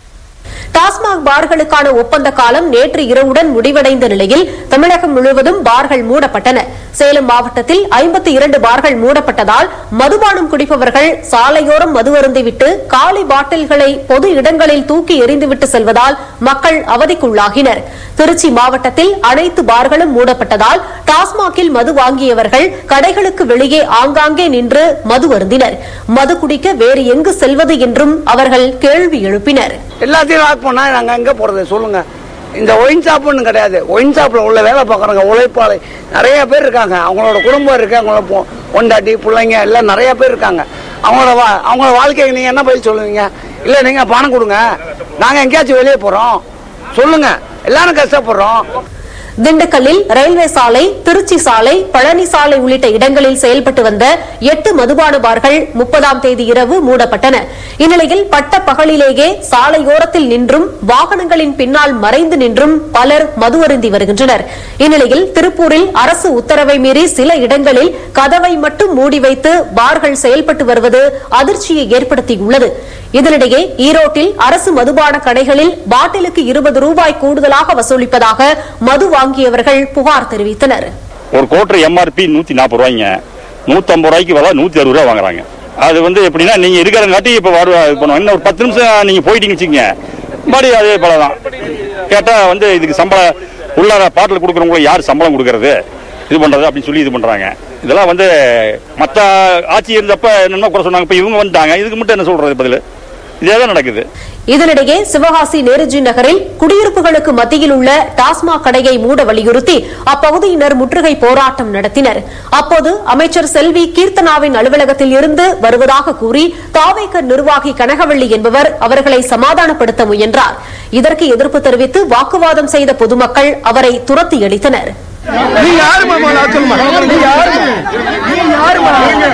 டாஸ்மாக் பார்களுக்கான ஒப்பந்த காலம் நேற்று இரவுடன் முடிவடைந்த நிலையில் தமிழகம் முழுவதும் பார்கள் மூடப்பட்டன சேலம் மாவட்டத்தில் ஐம்பத்தி இரண்டு பார்கள் மூடப்பட்டதால் மதுபானம் குடிப்பவர்கள் சாலையோரம் மது அருந்திவிட்டு காலி பாட்டில்களை பொது இடங்களில் தூக்கி எறிந்துவிட்டு செல்வதால் மக்கள் அவதிக்குள்ளாகினர் திருச்சி மாவட்டத்தில் அனைத்து பார்களும் மூடப்பட்டதால் டாஸ்மாகில் மது வாங்கியவர்கள் கடைகளுக்கு வெளியே ஆங்காங்கே நின்று மது அருந்தினர் மது குடிக்க வேறு எங்கு செல்வது என்றும் அவர்கள் கேள்வி எழுப்பினர் எல்லாத்தையும் லாக் பண்ணா நாங்க எங்க போறது சொல்லுங்க இந்த ஒயின் ஷாப்னு கிடையாது ஒயின் ஷாப்ல உள்ள வேலை பார்க்குறவங்க உழைப்பாளை நிறைய பேர் இருக்காங்க அவங்களோட குடும்பம் இருக்கு அவங்களோட பொ- பொண்டாட்டி பிள்ளைங்க எல்லாம் நிறைய பேர் இருக்காங்க அவங்களோட வா அவங்களோட வாழ்க்கைக்கு நீங்க என்ன பதில் சொல்லுவீங்க இல்ல நீங்க பணம் கொடுங்க நாங்க எங்கேயாச்சும் வெளியே போறோம் சொல்லுங்க எல்லாரும் கஷ்டப்படுறோம் திண்டுக்கல்லில் ரயில்வே சாலை திருச்சி சாலை பழனி சாலை உள்ளிட்ட இடங்களில் செயல்பட்டு வந்த எட்டு மதுபான பார்கள் முப்பதாம் தேதி இரவு மூடப்பட்டன இந்நிலையில் பட்ட பகலிலேயே சாலையோரத்தில் நின்றும் வாகனங்களின் பின்னால் மறைந்து நின்றும் பலர் மது அருந்தி வருகின்றனர் இந்நிலையில் திருப்பூரில் அரசு உத்தரவை மீறி சில இடங்களில் கதவை மட்டும் மூடி வைத்து பார்கள் செயல்பட்டு வருவது அதிர்ச்சியை ஏற்படுத்தியுள்ளது இதனிடையே ஈரோட்டில் அரசு மதுபான கடைகளில் பாட்டிலுக்கு இருபது ரூபாய் கூடுதலாக வசூலிப்பதாக மது வாங்கியவர்கள் புகார் தெரிவித்தனர் ஒரு கோட்டர் எம்ஆர்பி நூத்தி நாற்பது ரூபாய்ங்க நூத்தம்பது ரூபாய்க்கு விலை நூத்தி அறுபது ரூபா வாங்குறாங்க அது வந்து எப்படின்னா நீங்க இருக்கிறங்காட்டி இப்ப வருவா இது பண்ணுவோம் இன்னும் ஒரு பத்து நிமிஷம் நீங்க போயிட்டீங்க வச்சுக்கோங்க மறுபடியும் அதே போல தான் கேட்டா வந்து இதுக்கு சம்பளம் உள்ளார பாட்டில் கொடுக்குறவங்களுக்கு யார் சம்பளம் கொடுக்கறது இது பண்றது அப்படின்னு சொல்லி இது பண்றாங்க இதெல்லாம் வந்து மத்த ஆட்சி இருந்தப்ப என்னென்ன குறை சொன்னாங்க இப்ப இவங்க வந்துட்டாங்க இதுக்கு மட்டும் என்ன சொல்றது பதில் இதே தான் நடக்குது இதனிடையே சிவகாசி நேருஜி நகரில் குடியிருப்புகளுக்கு மத்தியில் உள்ள டாஸ்மாக் கடையை மூட வலியுறுத்தி அப்பகுதியினர் முற்றுகை போராட்டம் நடத்தினர் அப்போது அமைச்சர் செல்வி கீர்த்தனாவின் அலுவலகத்தில் இருந்து வருவதாக கூறி தாவேக்க நிர்வாகி கனகவள்ளி என்பவர் அவர்களை சமாதானப்படுத்த முயன்றார் இதற்கு எதிர்ப்பு தெரிவித்து வாக்குவாதம் செய்த பொதுமக்கள் அவரை துரத்தி அடித்தனர் நீ யாருமா முதல்ல அது சொல்லுமா நீ யாருமா நீ யாருமா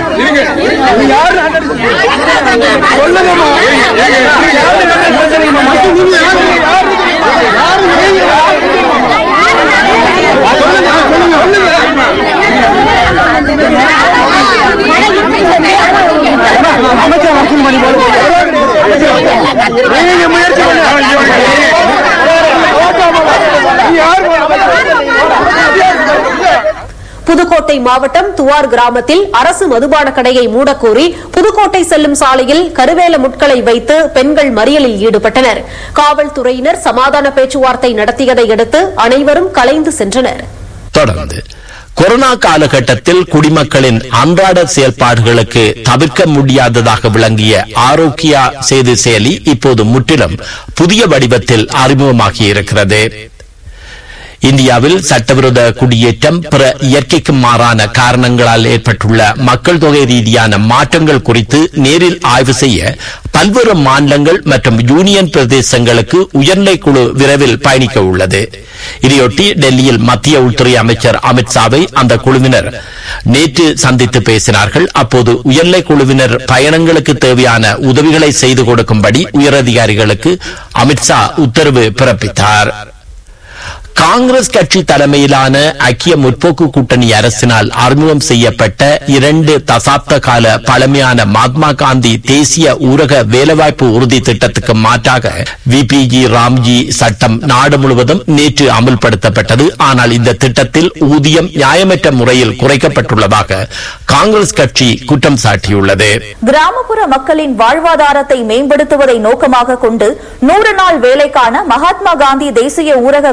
நீ யாரு சொல்லுங்கம்மா நீ யாரு சொல்லுங்கம்மா நீங்க யாரு யாரு நீங்க யாரு சொல்லுங்க சொல்லுங்க அமைச்சர் வசூல் பண்ணி நீங்க முயற்சி பண்ணுங்க நீ யாரு புதுக்கோட்டை மாவட்டம் துவார் கிராமத்தில் அரசு மதுபான கடையை மூடக்கோரி புதுக்கோட்டை செல்லும் சாலையில் கருவேல முட்களை வைத்து பெண்கள் மறியலில் ஈடுபட்டனர் காவல்துறையினர் சமாதான பேச்சுவார்த்தை நடத்தியதை அடுத்து அனைவரும் கலைந்து சென்றனர் தொடர்ந்து கொரோனா காலகட்டத்தில் குடிமக்களின் அன்றாட செயல்பாடுகளுக்கு தவிர்க்க முடியாததாக விளங்கிய ஆரோக்கியா சேது செயலி இப்போது முற்றிலும் புதிய வடிவத்தில் அறிமுகமாகி இருக்கிறது இந்தியாவில் சட்டவிரோத குடியேற்றம் பிற இயற்கைக்கு மாறான காரணங்களால் ஏற்பட்டுள்ள மக்கள் தொகை ரீதியான மாற்றங்கள் குறித்து நேரில் ஆய்வு செய்ய பல்வேறு மாநிலங்கள் மற்றும் யூனியன் பிரதேசங்களுக்கு உயர்நிலை குழு விரைவில் பயணிக்க உள்ளது இதையொட்டி டெல்லியில் மத்திய உள்துறை அமைச்சர் அமித்ஷாவை அந்த குழுவினர் நேற்று சந்தித்து பேசினார்கள் அப்போது உயர்நிலை குழுவினர் பயணங்களுக்கு தேவையான உதவிகளை செய்து கொடுக்கும்படி உயரதிகாரிகளுக்கு அமித்ஷா உத்தரவு பிறப்பித்தார் காங்கிரஸ் கட்சி தலைமையிலான ஐக்கிய முற்போக்கு கூட்டணி அரசினால் அறிமுகம் செய்யப்பட்ட இரண்டு தசாப்த கால பழமையான மகாத்மா காந்தி தேசிய ஊரக வேலைவாய்ப்பு உறுதி திட்டத்துக்கு மாற்றாக விபிஜி ராம்ஜி சட்டம் நாடு முழுவதும் நேற்று அமல்படுத்தப்பட்டது ஆனால் இந்த திட்டத்தில் ஊதியம் நியாயமற்ற முறையில் குறைக்கப்பட்டுள்ளதாக காங்கிரஸ் கட்சி குற்றம் சாட்டியுள்ளது கிராமப்புற மக்களின் வாழ்வாதாரத்தை மேம்படுத்துவதை நோக்கமாக கொண்டு நூறு நாள் வேலைக்கான மகாத்மா காந்தி தேசிய ஊரக வேலைவாய்ப்பு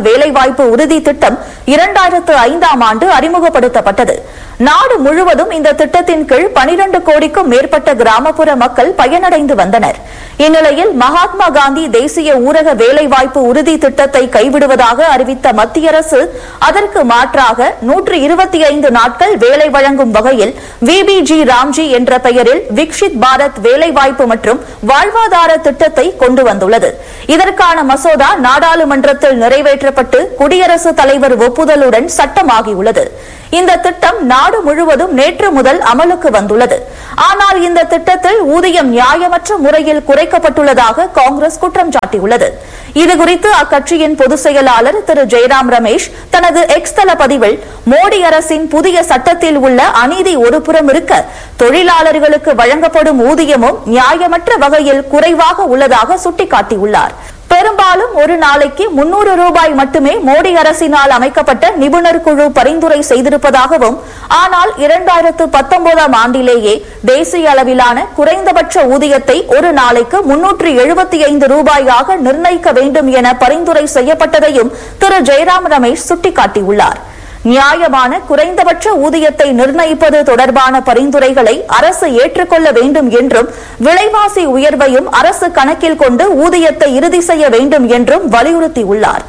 வேலைவாய்ப்பு உறுதி திட்டம் இரண்டாயிரத்து ஐந்தாம் ஆண்டு அறிமுகப்படுத்தப்பட்டது நாடு முழுவதும் இந்த திட்டத்தின் கீழ் பனிரண்டு கோடிக்கும் மேற்பட்ட கிராமப்புற மக்கள் பயனடைந்து வந்தனர் இந்நிலையில் மகாத்மா காந்தி தேசிய ஊரக வேலைவாய்ப்பு உறுதி திட்டத்தை கைவிடுவதாக அறிவித்த மத்திய அரசு அதற்கு மாற்றாக நூற்று இருபத்தி ஐந்து நாட்கள் வேலை வழங்கும் வகையில் விபிஜி ராம்ஜி என்ற பெயரில் விக்ஷித் பாரத் வேலைவாய்ப்பு மற்றும் வாழ்வாதார திட்டத்தை கொண்டு வந்துள்ளது இதற்கான மசோதா நாடாளுமன்றத்தில் நிறைவேற்றப்பட்டு குடியரசுத் தலைவர் ஒப்புதலுடன் சட்டமாகியுள்ளது இந்த திட்டம் நாடு முழுவதும் நேற்று முதல் அமலுக்கு வந்துள்ளது ஆனால் இந்த திட்டத்தில் ஊதியம் நியாயமற்ற முறையில் குறைக்கப்பட்டுள்ளதாக காங்கிரஸ் குற்றம் சாட்டியுள்ளது இதுகுறித்து அக்கட்சியின் பொதுச் செயலாளர் திரு ஜெயராம் ரமேஷ் தனது எக்ஸ் தள பதிவில் மோடி அரசின் புதிய சட்டத்தில் உள்ள அநீதி ஒருபுறம் இருக்க தொழிலாளர்களுக்கு வழங்கப்படும் ஊதியமும் நியாயமற்ற வகையில் குறைவாக உள்ளதாக சுட்டிக்காட்டியுள்ளார் பெரும்பாலும் ஒரு நாளைக்கு முன்னூறு ரூபாய் மட்டுமே மோடி அரசினால் அமைக்கப்பட்ட நிபுணர் குழு பரிந்துரை செய்திருப்பதாகவும் ஆனால் இரண்டாயிரத்து பத்தொன்பதாம் ஆண்டிலேயே தேசிய அளவிலான குறைந்தபட்ச ஊதியத்தை ஒரு நாளைக்கு முன்னூற்று எழுபத்தி ஐந்து ரூபாயாக நிர்ணயிக்க வேண்டும் என பரிந்துரை செய்யப்பட்டதையும் திரு ஜெயராம் ரமேஷ் சுட்டிக்காட்டியுள்ளார் நியாயமான குறைந்தபட்ச ஊதியத்தை நிர்ணயிப்பது தொடர்பான பரிந்துரைகளை அரசு ஏற்றுக்கொள்ள வேண்டும் என்றும் விலைவாசி உயர்வையும் அரசு கணக்கில் கொண்டு ஊதியத்தை இறுதி செய்ய வேண்டும் என்றும் வலியுறுத்தியுள்ளார்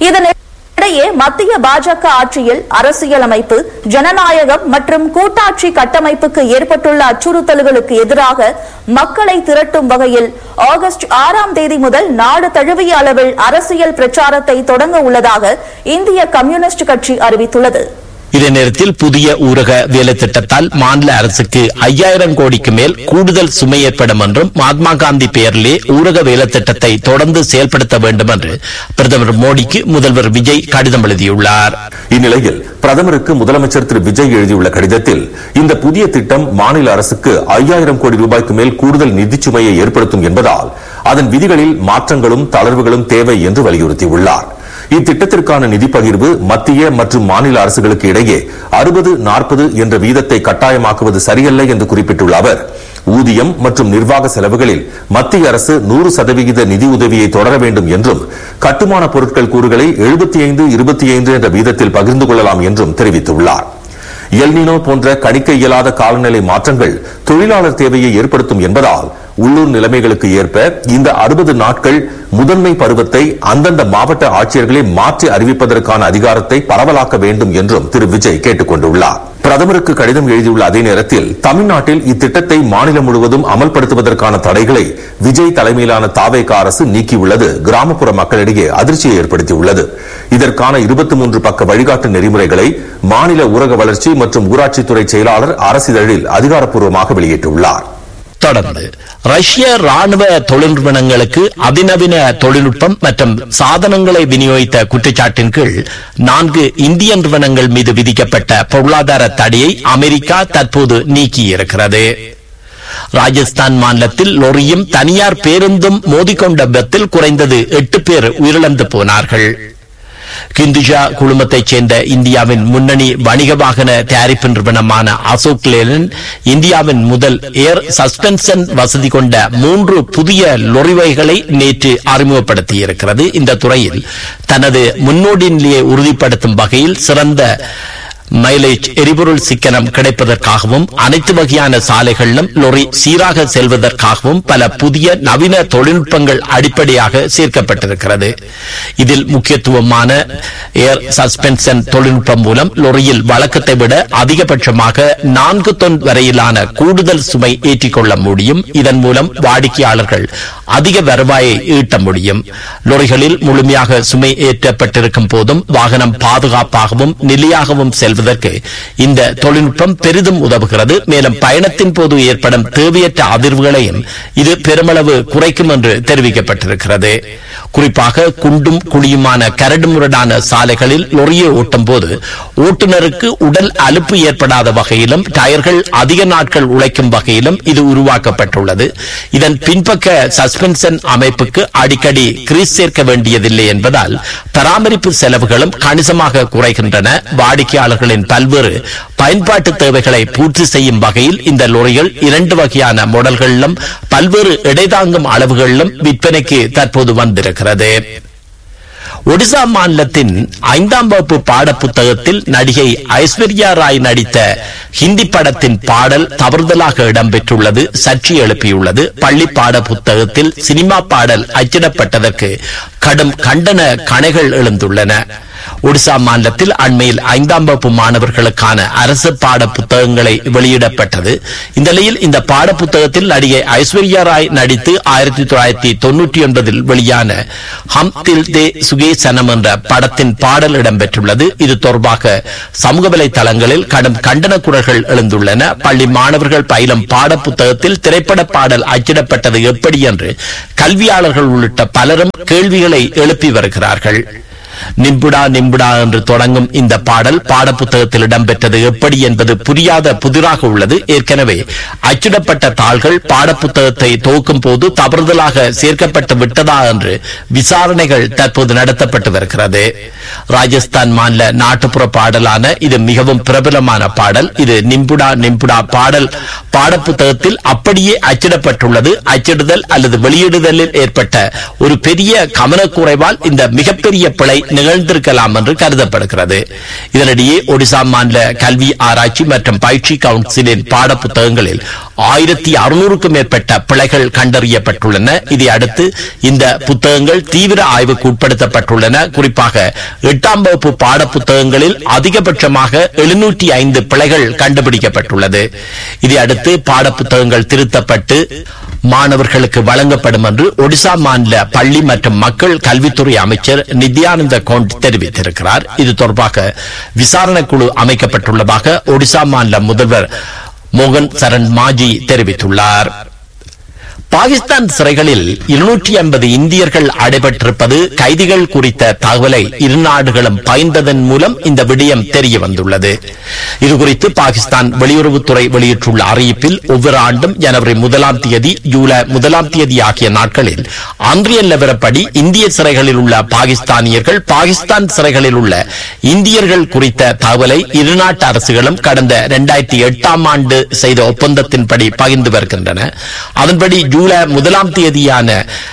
இதனிடையே மத்திய பாஜக ஆட்சியில் அரசியலமைப்பு ஜனநாயகம் மற்றும் கூட்டாட்சி கட்டமைப்புக்கு ஏற்பட்டுள்ள அச்சுறுத்தல்களுக்கு எதிராக மக்களை திரட்டும் வகையில் ஆகஸ்ட் ஆறாம் தேதி முதல் நாடு தழுவிய அளவில் அரசியல் பிரச்சாரத்தை தொடங்க உள்ளதாக இந்திய கம்யூனிஸ்ட் கட்சி அறிவித்துள்ளது இதே நேரத்தில் புதிய ஊரக வேலை திட்டத்தால் மாநில அரசுக்கு ஐயாயிரம் கோடிக்கு மேல் கூடுதல் சுமை ஏற்படும் என்றும் மகாத்மா காந்தி பெயரிலே ஊரக வேலை திட்டத்தை தொடர்ந்து செயல்படுத்த வேண்டும் என்று பிரதமர் மோடிக்கு முதல்வர் விஜய் கடிதம் எழுதியுள்ளார் இந்நிலையில் பிரதமருக்கு முதலமைச்சர் திரு விஜய் எழுதியுள்ள கடிதத்தில் இந்த புதிய திட்டம் மாநில அரசுக்கு ஐயாயிரம் கோடி ரூபாய்க்கு மேல் கூடுதல் நிதிச் சுமையை ஏற்படுத்தும் என்பதால் அதன் விதிகளில் மாற்றங்களும் தளர்வுகளும் தேவை என்று வலியுறுத்தியுள்ளார் இத்திட்டத்திற்கான நிதி பகிர்வு மத்திய மற்றும் மாநில அரசுகளுக்கு இடையே அறுபது நாற்பது என்ற வீதத்தை கட்டாயமாக்குவது சரியல்ல என்று குறிப்பிட்டுள்ள அவர் ஊதியம் மற்றும் நிர்வாக செலவுகளில் மத்திய அரசு நூறு சதவிகித நிதி உதவியை தொடர வேண்டும் என்றும் கட்டுமான பொருட்கள் கூறுகளை எழுபத்தி ஐந்து இருபத்தி ஐந்து என்ற வீதத்தில் பகிர்ந்து கொள்ளலாம் என்றும் தெரிவித்துள்ளார் எல்னினோ போன்ற கணிக்க இயலாத காலநிலை மாற்றங்கள் தொழிலாளர் தேவையை ஏற்படுத்தும் என்பதால் உள்ளூர் நிலைமைகளுக்கு ஏற்ப இந்த அறுபது நாட்கள் முதன்மை பருவத்தை அந்தந்த மாவட்ட ஆட்சியர்களே மாற்றி அறிவிப்பதற்கான அதிகாரத்தை பரவலாக்க வேண்டும் என்றும் திரு விஜய் கேட்டுக் கொண்டுள்ளார் பிரதமருக்கு கடிதம் எழுதியுள்ள அதே நேரத்தில் தமிழ்நாட்டில் இத்திட்டத்தை மாநிலம் முழுவதும் அமல்படுத்துவதற்கான தடைகளை விஜய் தலைமையிலான தாவேக அரசு நீக்கியுள்ளது கிராமப்புற மக்களிடையே அதிர்ச்சியை ஏற்படுத்தியுள்ளது இதற்கான இருபத்தி மூன்று பக்க வழிகாட்டு நெறிமுறைகளை மாநில ஊரக வளர்ச்சி மற்றும் ஊராட்சித்துறை செயலாளர் அரசிதழில் அதிகாரப்பூர்வமாக வெளியிட்டுள்ளார் தொடர்ந்து ரஷ்ய ராணுவ தொழில் நிறுவனங்களுக்கு அதிநவீன தொழில்நுட்பம் மற்றும் சாதனங்களை விநியோகித்த குற்றச்சாட்டின் கீழ் நான்கு இந்திய நிறுவனங்கள் மீது விதிக்கப்பட்ட பொருளாதார தடையை அமெரிக்கா தற்போது நீக்கியிருக்கிறது ராஜஸ்தான் மாநிலத்தில் லொரியும் தனியார் பேருந்தும் மோதிக்கொண்ட விபத்தில் குறைந்தது எட்டு பேர் உயிரிழந்து போனார்கள் கிந்துஜா குழுமத்தைச் சேர்ந்த இந்தியாவின் முன்னணி வணிக வாகன தயாரிப்பு நிறுவனமான அசோக் லேலன் இந்தியாவின் முதல் ஏர் சஸ்பென்ஷன் வசதி கொண்ட மூன்று புதிய லொரிவைகளை நேற்று அறிமுகப்படுத்தியிருக்கிறது இந்த துறையில் தனது முன்னோடி நிலையை உறுதிப்படுத்தும் வகையில் சிறந்த மைலேஜ் எரிபொருள் சிக்கனம் கிடைப்பதற்காகவும் அனைத்து வகையான சாலைகளிலும் லொரி சீராக செல்வதற்காகவும் பல புதிய நவீன தொழில்நுட்பங்கள் அடிப்படையாக சேர்க்கப்பட்டிருக்கிறது இதில் முக்கியத்துவமான ஏர் சஸ்பென்ஷன் தொழில்நுட்பம் மூலம் லொரியில் வழக்கத்தை விட அதிகபட்சமாக நான்கு தொன் வரையிலான கூடுதல் சுமை ஏற்றிக்கொள்ள முடியும் இதன் மூலம் வாடிக்கையாளர்கள் அதிக வருவாயை ஈட்ட முடியும் லொரிகளில் முழுமையாக சுமை ஏற்றப்பட்டிருக்கும் போதும் வாகனம் பாதுகாப்பாகவும் நிலையாகவும் செல்வதற்கு இந்த தொழில்நுட்பம் பெரிதும் உதவுகிறது மேலும் பயணத்தின் போது ஏற்படும் தேவையற்ற அதிர்வுகளையும் இது பெருமளவு குறைக்கும் என்று தெரிவிக்கப்பட்டிருக்கிறது குறிப்பாக குண்டும் குழியுமான கரடுமுரடான சாலைகளில் லொரியை ஓட்டும் போது ஓட்டுநருக்கு உடல் அலுப்பு ஏற்படாத வகையிலும் டயர்கள் அதிக நாட்கள் உழைக்கும் வகையிலும் இது உருவாக்கப்பட்டுள்ளது இதன் பின்பக்க சஸ்பென்ஷன் அமைப்புக்கு அடிக்கடி கிரீஸ் சேர்க்க வேண்டியதில்லை என்பதால் பராமரிப்பு செலவுகளும் கணிசமாக குறைகின்றன வாடிக்கையாளர்களின் பல்வேறு பயன்பாட்டு தேவைகளை பூர்த்தி செய்யும் வகையில் இந்த லொரிகள் இரண்டு வகையான மாடல்களிலும் பல்வேறு இடைதாங்கும் அளவுகளிலும் விற்பனைக்கு தற்போது வந்திருக்கிறது ஒடிசா மாநிலத்தின் ஐந்தாம் வகுப்பு பாட புத்தகத்தில் நடிகை ஐஸ்வர்யா ராய் நடித்த ஹிந்தி படத்தின் பாடல் தவறுதலாக இடம்பெற்றுள்ளது சர்ச்சை எழுப்பியுள்ளது பள்ளி பாட புத்தகத்தில் சினிமா பாடல் அச்சிடப்பட்டதற்கு கடும் கண்டன கணைகள் எழுந்துள்ளன ஒடிசா மாநிலத்தில் அண்மையில் ஐந்தாம் வகுப்பு மாணவர்களுக்கான அரசு பாட புத்தகங்களை வெளியிடப்பட்டது இந்த நிலையில் இந்த பாட புத்தகத்தில் நடிகை ஐஸ்வர்யா ராய் நடித்து ஆயிரத்தி தொள்ளாயிரத்தி தொன்னூற்றி ஒன்பதில் வெளியான ஹம் தில் தே சுகே சனம் என்ற படத்தின் பாடல் இடம்பெற்றுள்ளது இது தொடர்பாக சமூக வலைதளங்களில் கடும் கண்டன குரல்கள் எழுந்துள்ளன பள்ளி மாணவர்கள் பயிலும் பாட புத்தகத்தில் திரைப்பட பாடல் அச்சிடப்பட்டது எப்படி என்று கல்வியாளர்கள் உள்ளிட்ட பலரும் கேள்விகளை எழுப்பி வருகிறார்கள் நிம்புடா நிம்புடா என்று தொடங்கும் இந்த பாடல் பாடப்புத்தகத்தில் இடம்பெற்றது எப்படி என்பது புரியாத புதிராக உள்ளது ஏற்கனவே அச்சிடப்பட்ட தாள்கள் பாடப்புத்தகத்தை துவக்கும் போது தவறுதலாக சேர்க்கப்பட்டு விட்டதா என்று விசாரணைகள் தற்போது நடத்தப்பட்டு வருகிறது ராஜஸ்தான் மாநில நாட்டுப்புற பாடலான இது மிகவும் பிரபலமான பாடல் இது நிம்புடா நிம்புடா பாடல் பாடப்புத்தகத்தில் அப்படியே அச்சிடப்பட்டுள்ளது அச்சிடுதல் அல்லது வெளியிடுதலில் ஏற்பட்ட ஒரு பெரிய கவனக்குறைவால் இந்த மிகப்பெரிய பிழை நிகழ்ந்திருக்கலாம் என்று கருதப்படுகிறது இதனிடையே ஒடிசா மாநில கல்வி ஆராய்ச்சி மற்றும் பயிற்சி கவுன்சிலின் பாட புத்தகங்களில் ஆயிரத்தி அறுநூறுக்கும் மேற்பட்ட பிழைகள் கண்டறியப்பட்டுள்ளன இதை அடுத்து இந்த புத்தகங்கள் தீவிர ஆய்வுக்கு உட்படுத்தப்பட்டுள்ளன குறிப்பாக எட்டாம் வகுப்பு பாட புத்தகங்களில் அதிகபட்சமாக எழுநூற்றி ஐந்து பிழைகள் கண்டுபிடிக்கப்பட்டுள்ளது இதை அடுத்து பாட புத்தகங்கள் திருத்தப்பட்டு மாணவர்களுக்கு வழங்கப்படும் என்று ஒடிசா மாநில பள்ளி மற்றும் மக்கள் கல்வித்துறை அமைச்சர் நித்யானந்த கோண்ட் தெரிவித்திருக்கிறார் இது தொடர்பாக விசாரணை குழு அமைக்கப்பட்டுள்ளதாக ஒடிசா மாநில முதல்வர் மோகன் சரண் மாஜி தெரிவித்துள்ளார் பாகிஸ்தான் சிறைகளில் இருநூற்றி ஐம்பது இந்தியர்கள் அடைபட்டிருப்பது கைதிகள் குறித்த தகவலை இரு நாடுகளும் பகிர்ந்ததன் மூலம் இந்த விடயம் தெரிய வந்துள்ளது இதுகுறித்து பாகிஸ்தான் வெளியுறவுத்துறை வெளியிட்டுள்ள அறிவிப்பில் ஒவ்வொரு ஆண்டும் ஜனவரி முதலாம் தேதி ஜூலை முதலாம் தேதி ஆகிய நாட்களில் அன்றைய நிலவரப்படி இந்திய சிறைகளில் உள்ள பாகிஸ்தானியர்கள் பாகிஸ்தான் சிறைகளில் உள்ள இந்தியர்கள் குறித்த தகவலை இரு நாட்டு அரசுகளும் கடந்த இரண்டாயிரத்தி எட்டாம் ஆண்டு செய்த ஒப்பந்தத்தின்படி பகிர்ந்து வருகின்றன அதன்படி ஜூலை முதலாம் தேதியான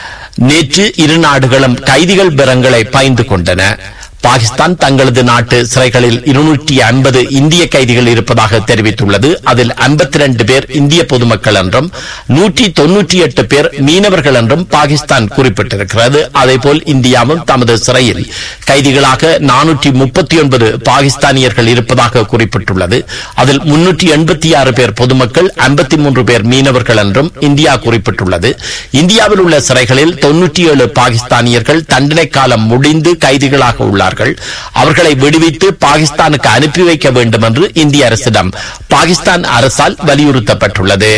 நேற்று இரு நாடுகளும் கைதிகள் பெறங்களை பகிர்ந்து கொண்டன பாகிஸ்தான் தங்களது நாட்டு சிறைகளில் இருநூற்றி ஐம்பது இந்திய கைதிகள் இருப்பதாக தெரிவித்துள்ளது அதில் ஐம்பத்தி ரெண்டு பேர் இந்திய பொதுமக்கள் என்றும் நூற்றி தொன்னூற்றி எட்டு பேர் மீனவர்கள் என்றும் பாகிஸ்தான் குறிப்பிட்டிருக்கிறது அதேபோல் இந்தியாவும் தமது சிறையில் கைதிகளாக நானூற்றி முப்பத்தி ஒன்பது பாகிஸ்தானியர்கள் இருப்பதாக குறிப்பிட்டுள்ளது அதில் முன்னூற்றி எண்பத்தி ஆறு பேர் பொதுமக்கள் ஐம்பத்தி மூன்று பேர் மீனவர்கள் என்றும் இந்தியா குறிப்பிட்டுள்ளது இந்தியாவில் உள்ள சிறைகளில் தொன்னூற்றி ஏழு பாகிஸ்தானியர்கள் தண்டனை காலம் முடிந்து கைதிகளாக உள்ளார்கள் அவர்களை விடுவித்து பாகிஸ்தானுக்கு அனுப்பி வைக்க வேண்டும் என்று இந்திய அரசிடம் பாகிஸ்தான் அரசால் வலியுறுத்தப்பட்டுள்ளது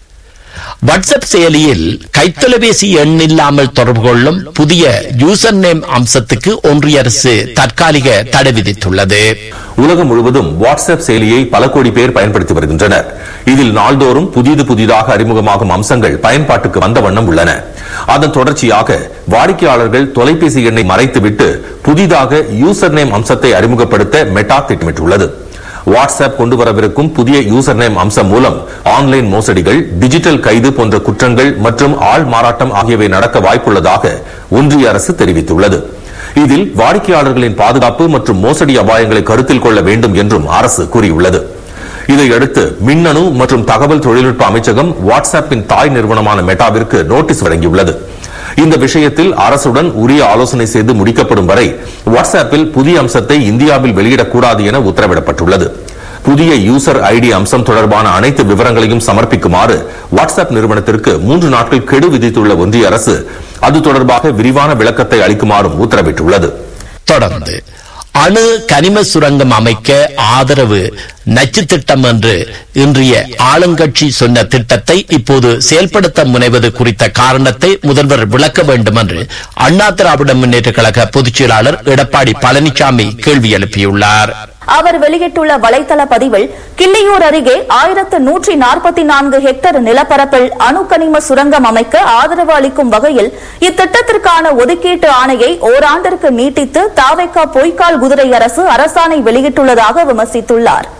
வாட்ஸ்அப் செயலியில் கைத்தொலைபேசி எண் இல்லாமல் தொடர்பு கொள்ளும் புதிய யூசர் நேம் அம்சத்துக்கு ஒன்றிய அரசு தற்காலிக தடை விதித்துள்ளது உலகம் முழுவதும் வாட்ஸ்அப் செயலியை பல கோடி பேர் பயன்படுத்தி வருகின்றனர் இதில் நாள்தோறும் புதிது புதிதாக அறிமுகமாகும் அம்சங்கள் பயன்பாட்டுக்கு வந்த வண்ணம் உள்ளன அதன் தொடர்ச்சியாக வாடிக்கையாளர்கள் தொலைபேசி எண்ணை மறைத்துவிட்டு புதிதாக யூசர் நேம் அம்சத்தை அறிமுகப்படுத்த மெட்டா திட்டமிட்டுள்ளது வாட்ஸ்அப் கொண்டு வரவிருக்கும் புதிய யூசர் நேம் அம்சம் மூலம் ஆன்லைன் மோசடிகள் டிஜிட்டல் கைது போன்ற குற்றங்கள் மற்றும் ஆள் மாறாட்டம் ஆகியவை நடக்க வாய்ப்புள்ளதாக ஒன்றிய அரசு தெரிவித்துள்ளது இதில் வாடிக்கையாளர்களின் பாதுகாப்பு மற்றும் மோசடி அபாயங்களை கருத்தில் கொள்ள வேண்டும் என்றும் அரசு கூறியுள்ளது இதையடுத்து மின்னணு மற்றும் தகவல் தொழில்நுட்ப அமைச்சகம் வாட்ஸ்அப்பின் தாய் நிறுவனமான மெட்டாவிற்கு நோட்டீஸ் வழங்கியுள்ளது இந்த விஷயத்தில் அரசுடன் உரிய ஆலோசனை செய்து முடிக்கப்படும் வரை வாட்ஸ்அப்பில் புதிய அம்சத்தை இந்தியாவில் வெளியிடக்கூடாது என உத்தரவிடப்பட்டுள்ளது புதிய யூசர் ஐடி அம்சம் தொடர்பான அனைத்து விவரங்களையும் சமர்ப்பிக்குமாறு வாட்ஸ்அப் நிறுவனத்திற்கு மூன்று நாட்கள் கெடு விதித்துள்ள ஒன்றிய அரசு அது தொடர்பாக விரிவான விளக்கத்தை அளிக்குமாறும் உத்தரவிட்டுள்ளது தொடர்ந்து அணு கனிம சுரங்கம் அமைக்க ஆதரவு நச்சு திட்டம் என்று இன்றைய ஆளுங்கட்சி சொன்ன திட்டத்தை இப்போது செயல்படுத்த முனைவது குறித்த காரணத்தை முதல்வர் விளக்க வேண்டும் என்று அண்ணா திராவிட முன்னேற்ற கழக பொதுச் செயலாளர் எடப்பாடி பழனிசாமி கேள்வி எழுப்பியுள்ளார் அவர் வெளியிட்டுள்ள வலைதள பதிவில் கிள்ளியூர் அருகே ஆயிரத்து நூற்றி நாற்பத்தி நான்கு ஹெக்டேர் நிலப்பரப்பில் அணுக்கனிம சுரங்கம் அமைக்க ஆதரவு அளிக்கும் வகையில் இத்திட்டத்திற்கான ஒதுக்கீட்டு ஆணையை ஓராண்டிற்கு நீட்டித்து தாவைக்கா பொய்க்கால் குதிரை அரசு அரசாணை வெளியிட்டுள்ளதாக விமர்சித்துள்ளார்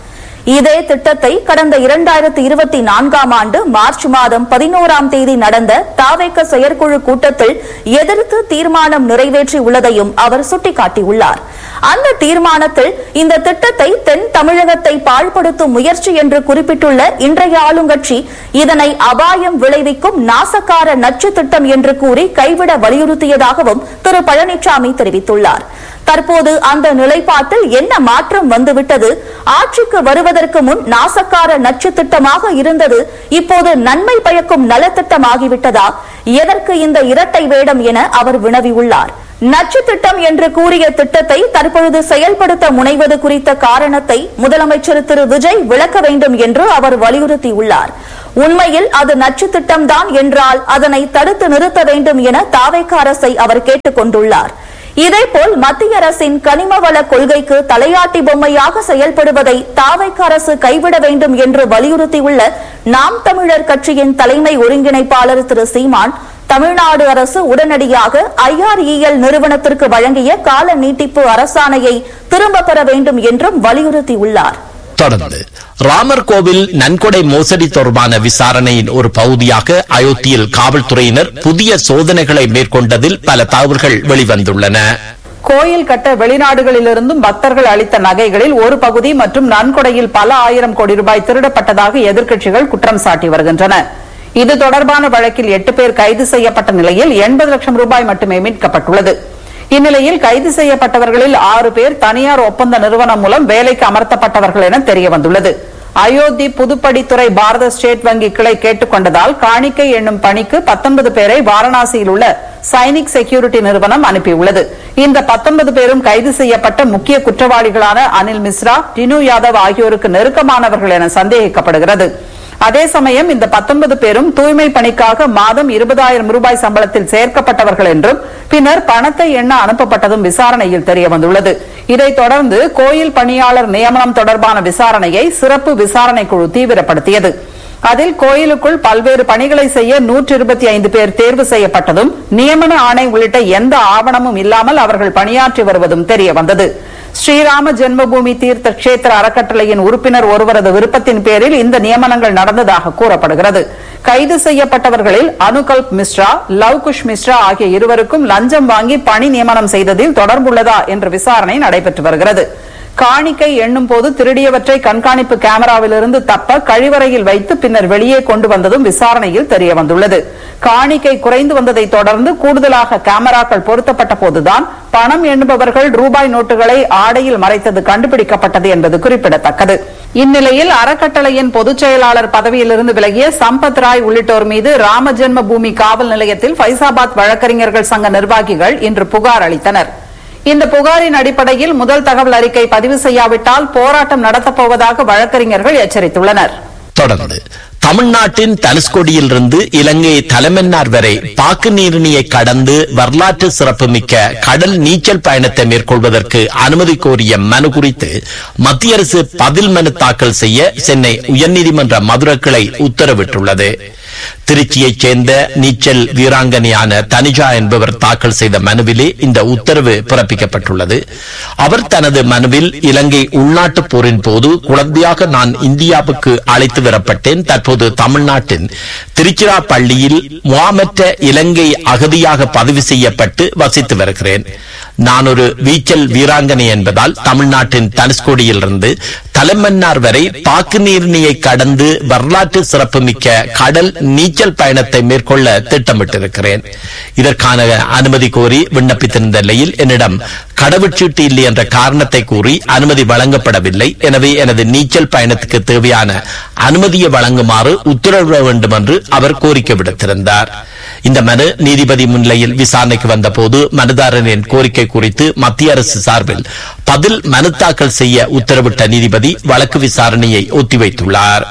இதே திட்டத்தை கடந்த இரண்டாயிரத்தி இருபத்தி நான்காம் ஆண்டு மார்ச் மாதம் பதினோராம் தேதி நடந்த தாவேக்க செயற்குழு கூட்டத்தில் எதிர்த்து தீர்மானம் நிறைவேற்றி உள்ளதையும் அவர் சுட்டிக்காட்டியுள்ளார் அந்த தீர்மானத்தில் இந்த திட்டத்தை தென் தமிழகத்தை பாழ்படுத்தும் முயற்சி என்று குறிப்பிட்டுள்ள இன்றைய ஆளுங்கட்சி இதனை அபாயம் விளைவிக்கும் நாசக்கார நச்சு திட்டம் என்று கூறி கைவிட வலியுறுத்தியதாகவும் திரு பழனிசாமி தெரிவித்துள்ளார் தற்போது அந்த நிலைப்பாட்டில் என்ன மாற்றம் வந்துவிட்டது ஆட்சிக்கு வருவதற்கு முன் நாசக்கார நச்சு திட்டமாக இருந்தது இப்போது நன்மை பயக்கும் நலத்திட்டமாகிவிட்டதா எதற்கு இந்த இரட்டை வேடம் என அவர் வினவியுள்ளார் நச்சு திட்டம் என்று கூறிய திட்டத்தை தற்பொழுது செயல்படுத்த முனைவது குறித்த காரணத்தை முதலமைச்சர் திரு விஜய் விளக்க வேண்டும் என்று அவர் வலியுறுத்தியுள்ளார் உண்மையில் அது நச்சு திட்டம்தான் என்றால் அதனை தடுத்து நிறுத்த வேண்டும் என தாவேக்க அரசை அவர் கேட்டுக் கொண்டுள்ளார் இதேபோல் மத்திய அரசின் கனிம வள கொள்கைக்கு தலையாட்டி பொம்மையாக செயல்படுவதை தாவைக்க அரசு கைவிட வேண்டும் என்று வலியுறுத்தியுள்ள நாம் தமிழர் கட்சியின் தலைமை ஒருங்கிணைப்பாளர் திரு சீமான் தமிழ்நாடு அரசு உடனடியாக ஐஆர்இஎல் நிறுவனத்திற்கு வழங்கிய கால நீட்டிப்பு அரசாணையை திரும்பப் பெற வேண்டும் என்றும் வலியுறுத்தியுள்ளார் தொடர்ந்து ராமர் கோவில் நன்கொடை மோசடி தொடர்பான விசாரணையின் ஒரு பகுதியாக அயோத்தியில் காவல்துறையினர் புதிய சோதனைகளை மேற்கொண்டதில் பல தகவல்கள் வெளிவந்துள்ளன கோயில் கட்ட வெளிநாடுகளிலிருந்தும் பக்தர்கள் அளித்த நகைகளில் ஒரு பகுதி மற்றும் நன்கொடையில் பல ஆயிரம் கோடி ரூபாய் திருடப்பட்டதாக எதிர்க்கட்சிகள் குற்றம் சாட்டி வருகின்றன இது தொடர்பான வழக்கில் எட்டு பேர் கைது செய்யப்பட்ட நிலையில் எண்பது லட்சம் ரூபாய் மட்டுமே மீட்கப்பட்டுள்ளது இந்நிலையில் கைது செய்யப்பட்டவர்களில் ஆறு பேர் தனியார் ஒப்பந்த நிறுவனம் மூலம் வேலைக்கு அமர்த்தப்பட்டவர்கள் என தெரிய வந்துள்ளது அயோத்தி புதுப்படித்துறை பாரத ஸ்டேட் வங்கி கிளை கேட்டுக் கொண்டதால் காணிக்கை என்னும் பணிக்கு பத்தொன்பது பேரை வாரணாசியில் உள்ள சைனிக் செக்யூரிட்டி நிறுவனம் அனுப்பியுள்ளது இந்த பத்தொன்பது பேரும் கைது செய்யப்பட்ட முக்கிய குற்றவாளிகளான அனில் மிஸ்ரா டினு யாதவ் ஆகியோருக்கு நெருக்கமானவர்கள் என சந்தேகிக்கப்படுகிறது அதே சமயம் இந்த பத்தொன்பது பேரும் தூய்மை பணிக்காக மாதம் இருபதாயிரம் ரூபாய் சம்பளத்தில் சேர்க்கப்பட்டவர்கள் என்றும் பின்னர் பணத்தை எண்ண அனுப்பப்பட்டதும் விசாரணையில் தெரிய வந்துள்ளது இதைத் தொடர்ந்து கோயில் பணியாளர் நியமனம் தொடர்பான விசாரணையை சிறப்பு விசாரணை குழு தீவிரப்படுத்தியது அதில் கோயிலுக்குள் பல்வேறு பணிகளை செய்ய நூற்றி இருபத்தி ஐந்து பேர் தேர்வு செய்யப்பட்டதும் நியமன ஆணை உள்ளிட்ட எந்த ஆவணமும் இல்லாமல் அவர்கள் பணியாற்றி வருவதும் தெரிய வந்தது ஸ்ரீராம ஜென்மபூமி தீர்த்த கஷேத்திர அறக்கட்டளையின் உறுப்பினர் ஒருவரது விருப்பத்தின் பேரில் இந்த நியமனங்கள் நடந்ததாக கூறப்படுகிறது கைது செய்யப்பட்டவர்களில் அனுகல்ப் மிஸ்ரா லவ்குஷ் மிஸ்ரா ஆகிய இருவருக்கும் லஞ்சம் வாங்கி பணி நியமனம் செய்ததில் தொடர்புள்ளதா என்ற விசாரணை நடைபெற்று வருகிறது காணிக்கை எண்ணும் போது திருடியவற்றை கண்காணிப்பு கேமராவிலிருந்து தப்ப கழிவறையில் வைத்து பின்னர் வெளியே கொண்டு வந்ததும் விசாரணையில் தெரிய வந்துள்ளது காணிக்கை குறைந்து வந்ததை தொடர்ந்து கூடுதலாக கேமராக்கள் பொருத்தப்பட்ட போதுதான் பணம் எண்ணுபவர்கள் ரூபாய் நோட்டுகளை ஆடையில் மறைத்தது கண்டுபிடிக்கப்பட்டது என்பது குறிப்பிடத்தக்கது இந்நிலையில் அறக்கட்டளையின் பொதுச் செயலாளர் பதவியிலிருந்து விலகிய சம்பத் ராய் உள்ளிட்டோர் மீது ராமஜென்ம பூமி காவல் நிலையத்தில் பைசாபாத் வழக்கறிஞர்கள் சங்க நிர்வாகிகள் இன்று புகார் அளித்தனர் இந்த புகாரின் அடிப்படையில் முதல் தகவல் அறிக்கை பதிவு செய்யாவிட்டால் போராட்டம் நடத்தப்போவதாக வழக்கறிஞர்கள் எச்சரித்துள்ளனர் தொடர்ந்து தமிழ்நாட்டின் தனுஷ்கோடியிலிருந்து இலங்கை தலைமன்னார் வரை பாக்கு நீரிணியை கடந்து வரலாற்று சிறப்புமிக்க கடல் நீச்சல் பயணத்தை மேற்கொள்வதற்கு அனுமதி கோரிய மனு குறித்து மத்திய அரசு பதில் மனு தாக்கல் செய்ய சென்னை உயர்நீதிமன்ற மதுரை கிளை உத்தரவிட்டுள்ளது திருச்சியைச் சேர்ந்த நீச்சல் வீராங்கனையான தனிஜா என்பவர் தாக்கல் செய்த மனுவிலே இந்த உத்தரவு பிறப்பிக்கப்பட்டுள்ளது அவர் தனது மனுவில் இலங்கை உள்நாட்டுப் போரின் போது குழந்தையாக நான் இந்தியாவுக்கு அழைத்து வரப்பட்டேன் தற்போது தமிழ்நாட்டின் திருச்சிராப்பள்ளியில் முகாமற்ற இலங்கை அகதியாக பதிவு செய்யப்பட்டு வசித்து வருகிறேன் நான் ஒரு வீச்சல் வீராங்கனை என்பதால் தமிழ்நாட்டின் தனுஷ்கோடியிலிருந்து தலைமன்னார் வரை பாக்கு நீர்ணியை கடந்து வரலாற்று சிறப்புமிக்க கடல் நீச்சல் பயணத்தை மேற்கொள்ள திட்டமிட்டிருக்கிறேன் இதற்கான அனுமதி கோரி விண்ணப்பித்திருந்த நிலையில் என்னிடம் கடவுச்சீட்டு இல்லை என்ற காரணத்தை கூறி அனுமதி வழங்கப்படவில்லை எனவே எனது நீச்சல் பயணத்துக்கு தேவையான அனுமதியை வழங்குமாறு உத்தரவிட வேண்டும் என்று அவர் கோரிக்கை விடுத்திருந்தார் இந்த மனு நீதிபதி முன்னிலையில் விசாரணைக்கு வந்தபோது மனுதாரரின் கோரிக்கை குறித்து மத்திய அரசு சார்பில் பதில் மனு தாக்கல் செய்ய உத்தரவிட்ட நீதிபதி வழக்கு விசாரணையை ஒத்திவைத்துள்ளார்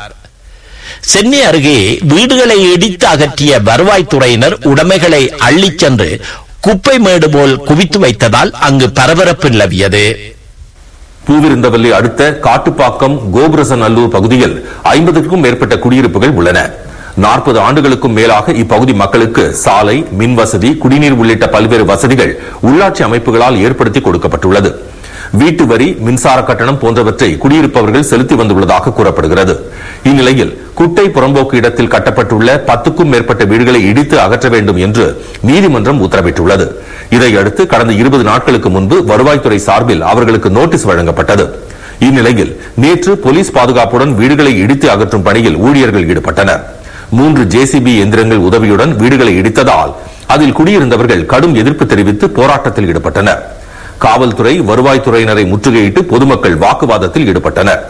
சென்னை அருகே வீடுகளை இடித்து அகற்றிய வருவாய்த்துறையினர் உடைமைகளை அள்ளிச் சென்று குப்பை மேடு போல் குவித்து வைத்ததால் அங்கு பரபரப்பு நிலவியது பூவிருந்தவல்லி அடுத்த காட்டுப்பாக்கம் கோபுரசநல்லூர் பகுதியில் ஐம்பதுக்கும் மேற்பட்ட குடியிருப்புகள் உள்ளன நாற்பது ஆண்டுகளுக்கும் மேலாக இப்பகுதி மக்களுக்கு சாலை மின் வசதி குடிநீர் உள்ளிட்ட பல்வேறு வசதிகள் உள்ளாட்சி அமைப்புகளால் ஏற்படுத்தி கொடுக்கப்பட்டுள்ளது வீட்டு வரி மின்சார கட்டணம் போன்றவற்றை குடியிருப்பவர்கள் செலுத்தி வந்துள்ளதாக கூறப்படுகிறது இந்நிலையில் குட்டை புறம்போக்கு இடத்தில் கட்டப்பட்டுள்ள பத்துக்கும் மேற்பட்ட வீடுகளை இடித்து அகற்ற வேண்டும் என்று நீதிமன்றம் உத்தரவிட்டுள்ளது இதையடுத்து கடந்த இருபது நாட்களுக்கு முன்பு வருவாய்த்துறை சார்பில் அவர்களுக்கு நோட்டீஸ் வழங்கப்பட்டது இந்நிலையில் நேற்று போலீஸ் பாதுகாப்புடன் வீடுகளை இடித்து அகற்றும் பணியில் ஊழியர்கள் ஈடுபட்டனர் மூன்று ஜேசிபி எந்திரங்கள் உதவியுடன் வீடுகளை இடித்ததால் அதில் குடியிருந்தவர்கள் கடும் எதிர்ப்பு தெரிவித்து போராட்டத்தில் ஈடுபட்டனர் காவல்துறை வருவாய்த்துறையினரை முற்றுகையிட்டு பொதுமக்கள் வாக்குவாதத்தில் ஈடுபட்டனர்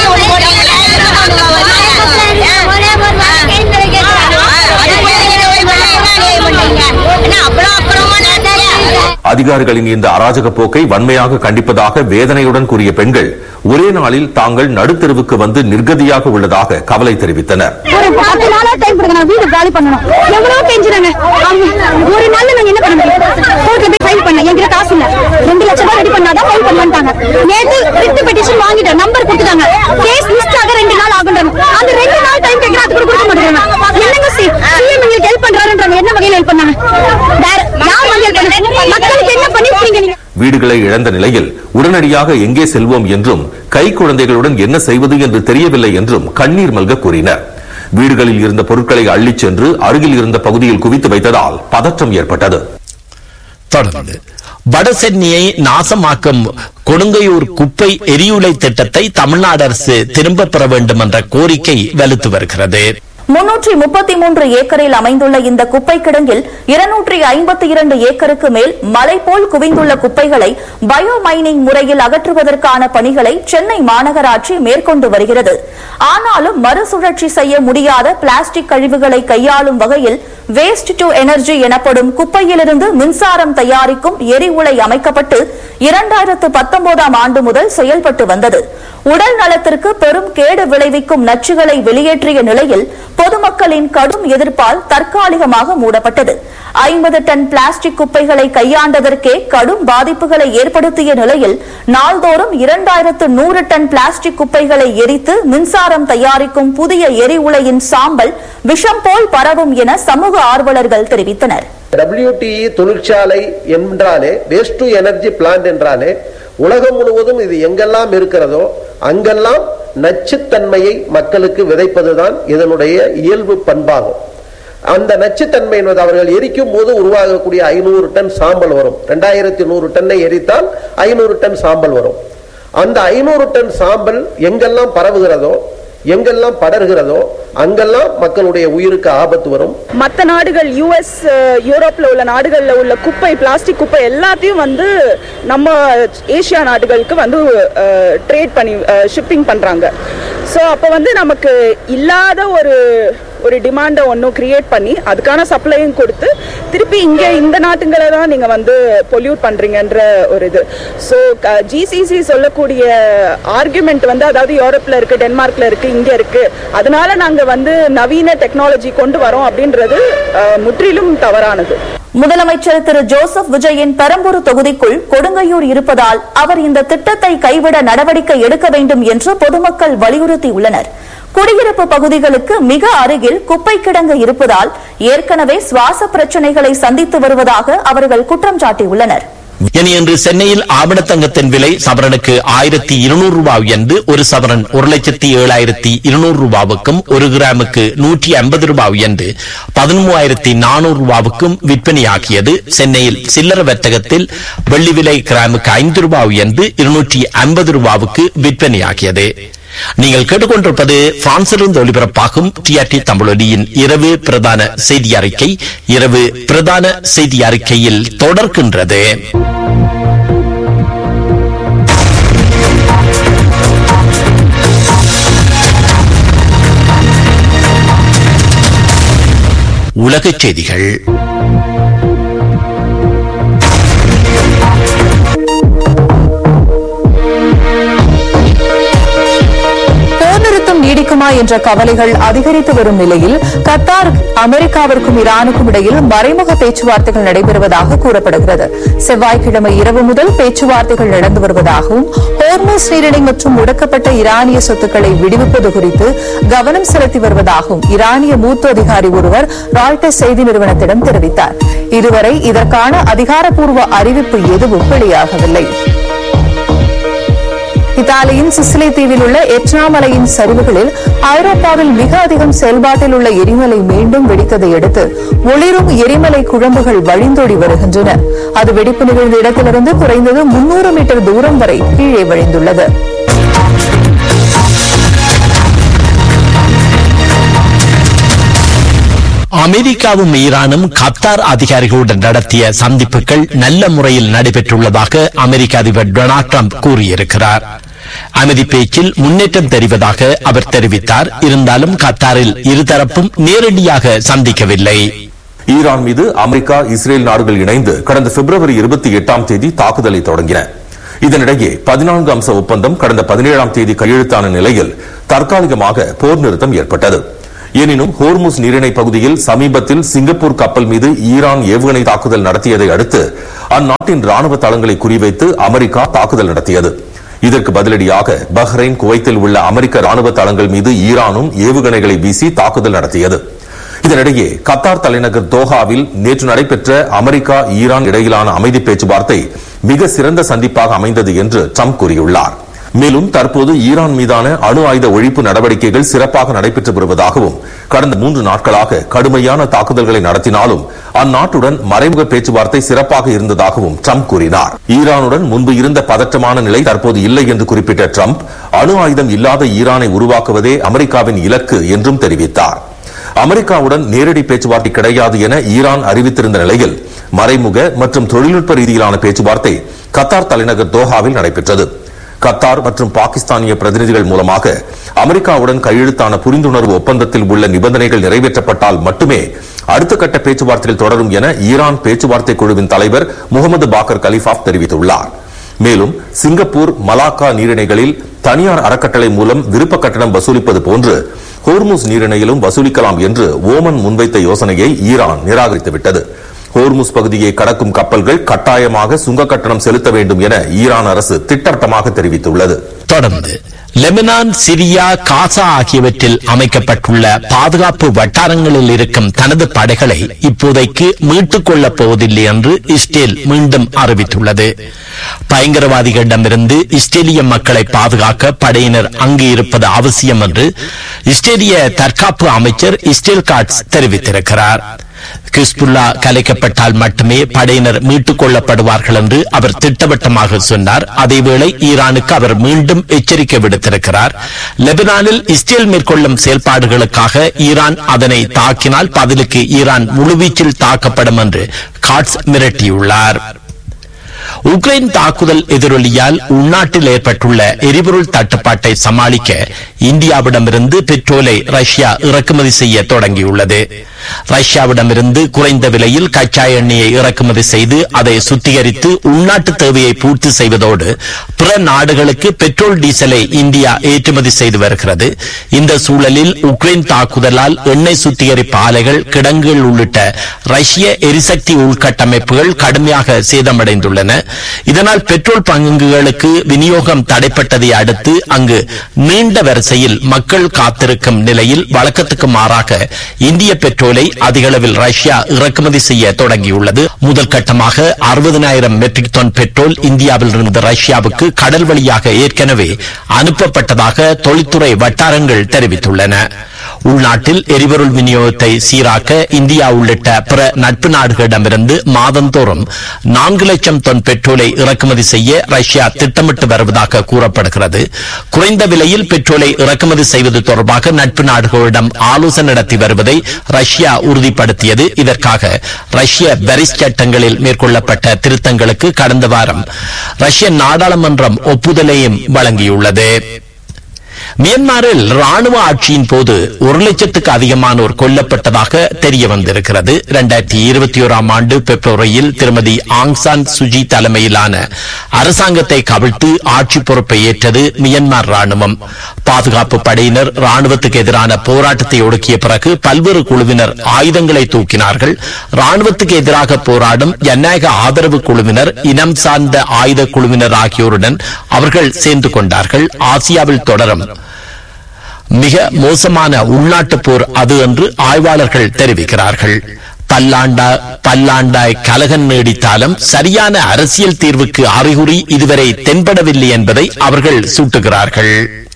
அதிகாரிகளின் இந்த அராஜக போக்கை வன்மையாக கண்டிப்பதாக வேதனையுடன் கூறிய பெண்கள் ஒரே நாளில் தாங்கள் நடுத்தெருவுக்கு வந்து நிர்கதியாக உள்ளதாக கவலை தெரிவித்தனர் ஒரு பத்து நாளா டைம் கொடுங்க நான் வீடு காலி பண்ணணும் எவ்வளவு பெஞ்சுறாங்க ஒரு நாள்ல நாங்க என்ன பண்ண முடியும் கோர்ட்ல போய் ஃபைல் பண்ண என்கிட்ட காசு இல்ல ரெண்டு லட்சம் ரூபாய் ரெடி பண்ணாதான் ஃபைல் பண்ணுவாங்க நேத்து ரிட் பெட்டிஷன் வாங்கிட்டேன் நம்பர் கொடுத்துட்டாங்க கேஸ் லிஸ்ட் ஆக ரெண்டு நாள் ஆகுன்றாங்க அந்த ரெண்டு நாள் டைம் கேட்கற அது கூட கொடுக்க மாட்டேங்கிறாங்க என்னங்க சி சிஎம் எங்களுக்கு ஹெல்ப் பண்றாருன்றாங்க என்ன வகையில ஹெல்ப் பண்ணாங்க வேற யார் வந்து ஹெல்ப் பண்ணாங்க மக்களுக்கு என்ன பண்ணிருக்கீங்க நீங்க வீடுகளை இழந்த நிலையில் உடனடியாக எங்கே செல்வோம் என்றும் கை குழந்தைகளுடன் என்ன செய்வது என்று தெரியவில்லை என்றும் கண்ணீர் மல்க கூறினர் வீடுகளில் இருந்த பொருட்களை அள்ளிச் சென்று அருகில் இருந்த பகுதியில் குவித்து வைத்ததால் பதற்றம் ஏற்பட்டது தொடர்ந்து வடசென்னியை நாசமாக்கும் கொடுங்கையூர் குப்பை எரியுலை திட்டத்தை தமிழ்நாடு அரசு திரும்பப் பெற வேண்டும் என்ற கோரிக்கை வலுத்து வருகிறது முன்னூற்றி முப்பத்தி மூன்று ஏக்கரில் அமைந்துள்ள இந்த குப்பை கிடங்கில் இருநூற்றி ஐம்பத்தி இரண்டு ஏக்கருக்கு மேல் மலை போல் குவிந்துள்ள குப்பைகளை பயோ மைனிங் முறையில் அகற்றுவதற்கான பணிகளை சென்னை மாநகராட்சி மேற்கொண்டு வருகிறது ஆனாலும் மறுசுழற்சி செய்ய முடியாத பிளாஸ்டிக் கழிவுகளை கையாளும் வகையில் வேஸ்ட் டு எனர்ஜி எனப்படும் குப்பையிலிருந்து மின்சாரம் தயாரிக்கும் எரிஉலை அமைக்கப்பட்டு இரண்டாயிரத்து பத்தொன்பதாம் ஆண்டு முதல் செயல்பட்டு வந்தது உடல் நலத்திற்கு பெரும் கேடு விளைவிக்கும் நச்சுகளை வெளியேற்றிய நிலையில் பொதுமக்களின் கடும் எதிர்ப்பால் தற்காலிகமாக மூடப்பட்டது ஐம்பது டன் பிளாஸ்டிக் குப்பைகளை கையாண்டதற்கே கடும் பாதிப்புகளை ஏற்படுத்திய நிலையில் நாள்தோறும் இரண்டாயிரத்து நூறு டன் பிளாஸ்டிக் குப்பைகளை எரித்து மின்சாரம் தயாரிக்கும் புதிய எரிஉலையின் சாம்பல் விஷம் போல் பரவும் என சமூக ஆர்வலர்கள் தெரிவித்தனர் WTE தொழிற்சாலை என்றாலே வேஸ்ட் டு எனர்ஜி பிளான்ட் என்றாலே உலகம் முழுவதும் இது எங்கெல்லாம் இருக்கிறதோ அங்கெல்லாம் நச்சுத்தன்மையை மக்களுக்கு விதைப்பதுதான் இதனுடைய இயல்பு பண்பாகும் அந்த நச்சுத்தன்மை என்பது அவர்கள் எரிக்கும் போது உருவாகக்கூடிய ஐநூறு டன் சாம்பல் வரும் ரெண்டாயிரத்தி நூறு டன்னை எரித்தால் ஐநூறு டன் சாம்பல் வரும் அந்த ஐநூறு டன் சாம்பல் எங்கெல்லாம் பரவுகிறதோ எங்கெல்லாம் படர்கிறதோ அங்கெல்லாம் மக்களுடைய உயிருக்கு ஆபத்து வரும் மற்ற நாடுகள் யூஎஸ் யூரோப்ல உள்ள நாடுகள்ல உள்ள குப்பை பிளாஸ்டிக் குப்பை எல்லாத்தையும் வந்து நம்ம ஏசியா நாடுகளுக்கு வந்து ட்ரேட் பண்ணி ஷிப்பிங் பண்றாங்க ஸோ அப்போ வந்து நமக்கு இல்லாத ஒரு ஒரு டிமாண்டை ஒன்றும் கிரியேட் பண்ணி அதுக்கான சப்ளையும் கொடுத்து திருப்பி இங்கே இந்த நாட்டுங்களை தான் நீங்கள் வந்து பொல்யூட் பண்ணுறீங்கன்ற ஒரு இது ஸோ ஜிசிசி சொல்லக்கூடிய ஆர்குமெண்ட் வந்து அதாவது யூரோப்பில் இருக்குது டென்மார்க்கில் இருக்குது இங்கே இருக்குது அதனால நாங்கள் வந்து நவீன டெக்னாலஜி கொண்டு வரோம் அப்படின்றது அஹ், முற்றிலும் தவறானது முதலமைச்சர் திரு ஜோசப் விஜயின் பெரம்பூர் தொகுதிக்குள் கொடுங்கையூர் இருப்பதால் அவர் இந்த திட்டத்தை கைவிட நடவடிக்கை எடுக்க வேண்டும் என்று பொதுமக்கள் வலியுறுத்தியுள்ளனர் குடியிருப்பு பகுதிகளுக்கு மிக அருகில் குப்பை கிடங்கு இருப்பதால் ஏற்கனவே சுவாச பிரச்சனைகளை சந்தித்து வருவதாக அவர்கள் குற்றம் சாட்டியுள்ளனர் இனி இன்று சென்னையில் ஆவணத்தங்கத்தின் விலை சவரனுக்கு ஆயிரத்தி இருநூறு ரூபாய் என்று ஒரு சவரன் ஒரு லட்சத்தி ஏழாயிரத்தி இருநூறு ரூபாவுக்கும் ஒரு கிராமுக்கு நூற்றி ஐம்பது ரூபாய் என்று பதிமூவாயிரத்தி நானூறு ரூபாவுக்கும் விற்பனையாகியது சென்னையில் சில்லறை வர்த்தகத்தில் வெள்ளி விலை கிராமுக்கு ஐந்து ரூபாய் என்று இருநூற்றி ஐம்பது ரூபாவுக்கு விற்பனையாகியது நீங்கள் கேட்டுக்கொண்டிருப்பது பிரான்சிலிருந்து ஒலிபரப்பாகும் டிஆர்டி தமிழொலியின் இரவு பிரதான செய்தி அறிக்கை இரவு பிரதான செய்தி அறிக்கையில் தொடர்கின்றது உலகச் செய்திகள் போர் நிறுத்தம் நீடிக்குமா என்ற கவலைகள் அதிகரித்து வரும் நிலையில் கத்தார் அமெரிக்காவிற்கும் ஈரானுக்கும் இடையில் மறைமுக பேச்சுவார்த்தைகள் நடைபெறுவதாக கூறப்படுகிறது செவ்வாய்க்கிழமை இரவு முதல் பேச்சுவார்த்தைகள் நடந்து வருவதாகவும் ஹோர்மோஸ் நீரிணை மற்றும் முடக்கப்பட்ட ஈரானிய சொத்துக்களை விடுவிப்பது குறித்து கவனம் செலுத்தி வருவதாகவும் ஈரானிய மூத்த அதிகாரி ஒருவர் ராய்டர்ஸ் செய்தி நிறுவனத்திடம் தெரிவித்தார் இதுவரை இதற்கான அதிகாரப்பூர்வ அறிவிப்பு எதுவும் வெளியாகவில்லை இத்தாலியின் சிசிலி தீவில் உள்ள எட்னாமலையின் சரிவுகளில் ஐரோப்பாவில் மிக அதிகம் செயல்பாட்டில் உள்ள எரிமலை மீண்டும் வெடித்ததை அடுத்து ஒளிரும் எரிமலை குழம்புகள் வழிந்தோடி வருகின்றன அது வெடிப்பு நிகழ்ந்த இடத்திலிருந்து குறைந்தது முன்னூறு மீட்டர் தூரம் வரை கீழே வழிந்துள்ளது அமெரிக்காவும் ஈரானும் கத்தார் அதிகாரிகளுடன் நடத்திய சந்திப்புகள் நல்ல முறையில் நடைபெற்றுள்ளதாக அமெரிக்க அதிபர் டொனால்ட் ட்ரம்ப் கூறியிருக்கிறார் அமைதி பேச்சில் முன்னேற்றம் தெரிவதாக அவர் தெரிவித்தார் இருந்தாலும் கத்தாரில் இருதரப்பும் நேரடியாக சந்திக்கவில்லை ஈரான் மீது அமெரிக்கா இஸ்ரேல் நாடுகள் இணைந்து கடந்த பிப்ரவரி இருபத்தி எட்டாம் தேதி தாக்குதலை தொடங்கின இதனிடையே பதினான்கு அம்ச ஒப்பந்தம் கடந்த பதினேழாம் தேதி கையெழுத்தான நிலையில் தற்காலிகமாக போர் நிறுத்தம் ஏற்பட்டது எனினும் ஹோர்முஸ் நீரிணை பகுதியில் சமீபத்தில் சிங்கப்பூர் கப்பல் மீது ஈரான் ஏவுகணை தாக்குதல் நடத்தியதை அடுத்து அந்நாட்டின் ராணுவ தளங்களை குறிவைத்து அமெரிக்கா தாக்குதல் நடத்தியது இதற்கு பதிலடியாக பஹ்ரைன் குவைத்தில் உள்ள அமெரிக்க ராணுவ தளங்கள் மீது ஈரானும் ஏவுகணைகளை வீசி தாக்குதல் நடத்தியது இதனிடையே கத்தார் தலைநகர் தோஹாவில் நேற்று நடைபெற்ற அமெரிக்கா ஈரான் இடையிலான அமைதி பேச்சுவார்த்தை மிக சிறந்த சந்திப்பாக அமைந்தது என்று ட்ரம்ப் கூறியுள்ளார் மேலும் தற்போது ஈரான் மீதான அணு ஆயுத ஒழிப்பு நடவடிக்கைகள் சிறப்பாக நடைபெற்று வருவதாகவும் கடந்த மூன்று நாட்களாக கடுமையான தாக்குதல்களை நடத்தினாலும் அந்நாட்டுடன் மறைமுக பேச்சுவார்த்தை சிறப்பாக இருந்ததாகவும் ட்ரம்ப் கூறினார் ஈரானுடன் முன்பு இருந்த பதற்றமான நிலை தற்போது இல்லை என்று குறிப்பிட்ட ட்ரம்ப் அணு ஆயுதம் இல்லாத ஈரானை உருவாக்குவதே அமெரிக்காவின் இலக்கு என்றும் தெரிவித்தார் அமெரிக்காவுடன் நேரடி பேச்சுவார்த்தை கிடையாது என ஈரான் அறிவித்திருந்த நிலையில் மறைமுக மற்றும் தொழில்நுட்ப ரீதியிலான பேச்சுவார்த்தை கத்தார் தலைநகர் தோஹாவில் நடைபெற்றது கத்தார் மற்றும் பாகிஸ்தானிய பிரதிநிதிகள் மூலமாக அமெரிக்காவுடன் கையெழுத்தான புரிந்துணர்வு ஒப்பந்தத்தில் உள்ள நிபந்தனைகள் நிறைவேற்றப்பட்டால் மட்டுமே அடுத்த கட்ட பேச்சுவார்த்தைகள் தொடரும் என ஈரான் பேச்சுவார்த்தை குழுவின் தலைவர் முகமது பாக்கர் கலிஃபாப் தெரிவித்துள்ளார் மேலும் சிங்கப்பூர் மலாக்கா நீரிணைகளில் தனியார் அறக்கட்டளை மூலம் விருப்ப கட்டணம் வசூலிப்பது போன்று ஹோர்முஸ் நீரிணையிலும் வசூலிக்கலாம் என்று ஓமன் முன்வைத்த யோசனையை ஈரான் நிராகரித்துவிட்டது ஹோர்முஸ் பகுதியை கடக்கும் கப்பல்கள் கட்டாயமாக சுங்க கட்டணம் செலுத்த வேண்டும் என ஈரான் அரசு திட்டவட்டமாக தெரிவித்துள்ளது தொடர்ந்து லெபனான் சிரியா காசா ஆகியவற்றில் அமைக்கப்பட்டுள்ள பாதுகாப்பு வட்டாரங்களில் இருக்கும் தனது படைகளை இப்போதைக்கு மீட்டுக் கொள்ளப் போவதில்லை என்று இஸ்ரேல் மீண்டும் அறிவித்துள்ளது பயங்கரவாதிகளிடமிருந்து இஸ்ரேலிய மக்களை பாதுகாக்க படையினர் அங்கு இருப்பது அவசியம் என்று இஸ்ரேலிய தற்காப்பு அமைச்சர் இஸ்ரேல் காட்ஸ் தெரிவித்திருக்கிறார் கிஸ்புல்லா கலைக்கப்பட்டால் மட்டுமே படையினர் மீட்டுக் கொள்ளப்படுவார்கள் என்று அவர் திட்டவட்டமாக சொன்னார் அதேவேளை ஈரானுக்கு அவர் மீண்டும் எச்சரிக்கை விடுத்திருக்கிறார் லெபனானில் இஸ்ரேல் மேற்கொள்ளும் செயல்பாடுகளுக்காக ஈரான் அதனை தாக்கினால் பதிலுக்கு ஈரான் முழுவீச்சில் தாக்கப்படும் என்று காட்ஸ் மிரட்டியுள்ளார் உக்ரைன் தாக்குதல் எதிரொலியால் உள்நாட்டில் ஏற்பட்டுள்ள எரிபொருள் தட்டுப்பாட்டை சமாளிக்க இந்தியாவிடமிருந்து பெட்ரோலை ரஷ்யா இறக்குமதி செய்ய தொடங்கியுள்ளது ரஷ்யாவிடமிருந்து குறைந்த விலையில் கச்சா எண்ணெயை இறக்குமதி செய்து அதை சுத்திகரித்து உள்நாட்டு தேவையை பூர்த்தி செய்வதோடு பிற நாடுகளுக்கு பெட்ரோல் டீசலை இந்தியா ஏற்றுமதி செய்து வருகிறது இந்த சூழலில் உக்ரைன் தாக்குதலால் எண்ணெய் சுத்திகரிப்பு ஆலைகள் கிடங்குகள் உள்ளிட்ட ரஷ்ய எரிசக்தி உள்கட்டமைப்புகள் கடுமையாக சேதமடைந்துள்ளன இதனால் பெட்ரோல் பங்குகளுக்கு விநியோகம் தடைப்பட்டதை அடுத்து அங்கு நீண்ட வரிசையில் மக்கள் காத்திருக்கும் நிலையில் வழக்கத்துக்கு மாறாக இந்திய பெட்ரோலை அதிகளவில் ரஷ்யா இறக்குமதி செய்ய தொடங்கியுள்ளது முதல் கட்டமாக அறுபதனாயிரம் மெட்ரிக் டன் பெட்ரோல் இந்தியாவில் இருந்து ரஷ்யாவுக்கு கடல் வழியாக ஏற்கனவே அனுப்பப்பட்டதாக தொழில்துறை வட்டாரங்கள் தெரிவித்துள்ளன உள்நாட்டில் எரிபொருள் விநியோகத்தை சீராக்க இந்தியா உள்ளிட்ட பிற நட்பு நாடுகளிடமிருந்து மாதந்தோறும் நான்கு லட்சம் டன் பெட்ரோலை இறக்குமதி செய்ய ரஷ்யா திட்டமிட்டு வருவதாக கூறப்படுகிறது குறைந்த விலையில் பெட்ரோலை இறக்குமதி செய்வது தொடர்பாக நட்பு நாடுகளிடம் ஆலோசனை நடத்தி வருவதை ரஷ்யா உறுதிப்படுத்தியது இதற்காக ரஷ்ய வரிஸ் சட்டங்களில் மேற்கொள்ளப்பட்ட திருத்தங்களுக்கு கடந்த வாரம் ரஷ்ய நாடாளுமன்றம் ஒப்புதலையும் வழங்கியுள்ளது மியான்மரில் ராணுவ ஆட்சியின் போது ஒரு லட்சத்துக்கு அதிகமானோர் கொல்லப்பட்டதாக தெரிய வந்திருக்கிறது இரண்டாயிரத்தி இருபத்தி ஓராம் ஆண்டு பிப்ரவரியில் திருமதி ஆங்சான் சுஜி தலைமையிலான அரசாங்கத்தை கவிழ்த்து ஆட்சி பொறுப்பை ஏற்றது மியான்மர் ராணுவம் பாதுகாப்பு படையினர் ராணுவத்துக்கு எதிரான போராட்டத்தை ஒடுக்கிய பிறகு பல்வேறு குழுவினர் ஆயுதங்களை தூக்கினார்கள் ராணுவத்துக்கு எதிராக போராடும் ஜனநாயக ஆதரவு குழுவினர் இனம் சார்ந்த ஆயுத குழுவினர் ஆகியோருடன் அவர்கள் சேர்ந்து கொண்டார்கள் ஆசியாவில் தொடரும் மிக மோசமான உள்நாட்டு போர் அது என்று ஆய்வாளர்கள் தெரிவிக்கிறார்கள் பல்லாண்டா பல்லாண்டாய் கலகம் நீடித்தாலும் சரியான அரசியல் தீர்வுக்கு அறிகுறி இதுவரை தென்படவில்லை என்பதை அவர்கள் சூட்டுகிறார்கள்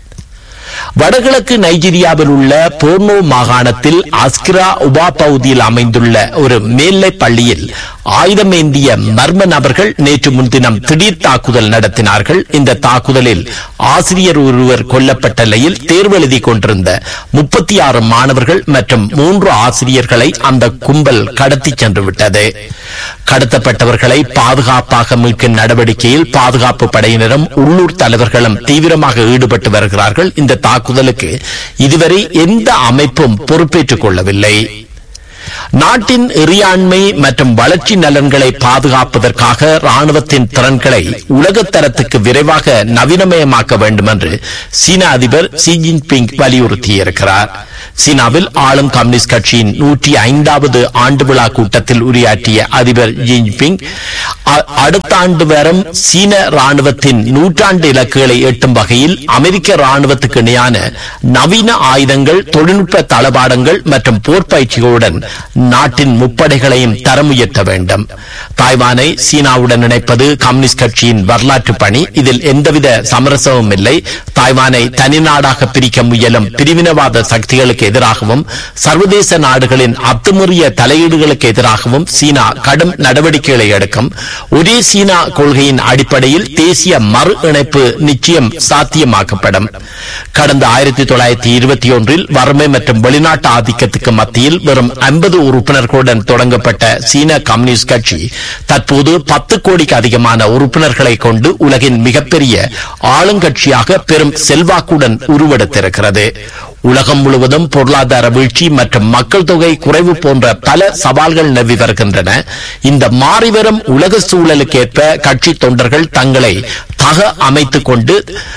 வடகிழக்கு நைஜீரியாவில் உள்ள போர்னோ மாகாணத்தில் அஸ்கிரா உபா பகுதியில் அமைந்துள்ள ஒரு மேல்நிலை பள்ளியில் ஆயுதமேந்திய மர்ம நபர்கள் நேற்று முன்தினம் திடீர் தாக்குதல் நடத்தினார்கள் இந்த தாக்குதலில் ஆசிரியர் ஒருவர் கொல்லப்பட்ட நிலையில் தேர்வு எழுதி கொண்டிருந்த முப்பத்தி ஆறு மாணவர்கள் மற்றும் மூன்று ஆசிரியர்களை அந்த கும்பல் கடத்தி சென்று விட்டது கடத்தப்பட்டவர்களை பாதுகாப்பாக மீட்கும் நடவடிக்கையில் பாதுகாப்பு படையினரும் உள்ளூர் தலைவர்களும் தீவிரமாக ஈடுபட்டு வருகிறார்கள் இந்த தாக்குதலுக்கு இதுவரை எந்த அமைப்பும் பொறுப்பேற்றுக் கொள்ளவில்லை நாட்டின் இறையாண்மை மற்றும் வளர்ச்சி நலன்களை பாதுகாப்பதற்காக ராணுவத்தின் திறன்களை உலகத்தரத்துக்கு விரைவாக நவீனமயமாக்க வேண்டும் என்று சீன அதிபர் ஷி ஜின்பிங் வலியுறுத்தியிருக்கிறார் சீனாவில் ஆளும் கம்யூனிஸ்ட் கட்சியின் நூற்றி ஐந்தாவது ஆண்டு விழா கூட்டத்தில் உரையாற்றிய அதிபர் ஜின்பிங் அ- அடுத்த ஆண்டு வரும் சீன ராணுவத்தின் நூற்றாண்டு இலக்குகளை எட்டும் வகையில் அமெரிக்க ராணுவத்துக்கு இணையான நவீன ஆயுதங்கள் தொழில்நுட்ப தளபாடங்கள் மற்றும் போர் பயிற்சிகளுடன் நாட்டின் முப்படைகளையும் தரம் உயர்த்த வேண்டும் தாய்வானை சீனாவுடன் இணைப்பது கம்யூனிஸ்ட் கட்சியின் வரலாற்று பணி இதில் எந்தவித சமரசமும் இல்லை தாய்வானை தனிநாடாக பிரிக்க முயலும் பிரிவினவாத சக்திகளுக்கு எதிராகவும் சர்வதேச நாடுகளின் அத்துமீறிய தலையீடுகளுக்கு எதிராகவும் சீனா கடும் நடவடிக்கைகளை எடுக்கும் ஒரே சீனா கொள்கையின் அடிப்படையில் தேசிய மறு இணைப்பு நிச்சயம் சாத்தியமாக்கப்படும் கடந்த ஆயிரத்தி தொள்ளாயிரத்தி இருபத்தி ஒன்றில் வறுமை மற்றும் வெளிநாட்டு ஆதிக்கத்துக்கு மத்தியில் வெறும் ஐம்பது உறுப்பினர்களுடன் தொடங்கப்பட்ட சீன கம்யூனிஸ்ட் கட்சி தற்போது பத்து கோடிக்கு அதிகமான உறுப்பினர்களை கொண்டு உலகின் மிகப்பெரிய ஆளுங்கட்சியாக பெரும் செல்வாக்குடன் உருவெடுத்திருக்கிறது உலகம் முழுவதும் பொருளாதார வீழ்ச்சி மற்றும் மக்கள் தொகை குறைவு போன்ற பல சவால்கள் நிலவி வருகின்றன இந்த மாறிவரும் உலக சூழலுக்கேற்ப கட்சி தொண்டர்கள் தங்களை தக அமைத்துக் கொண்டு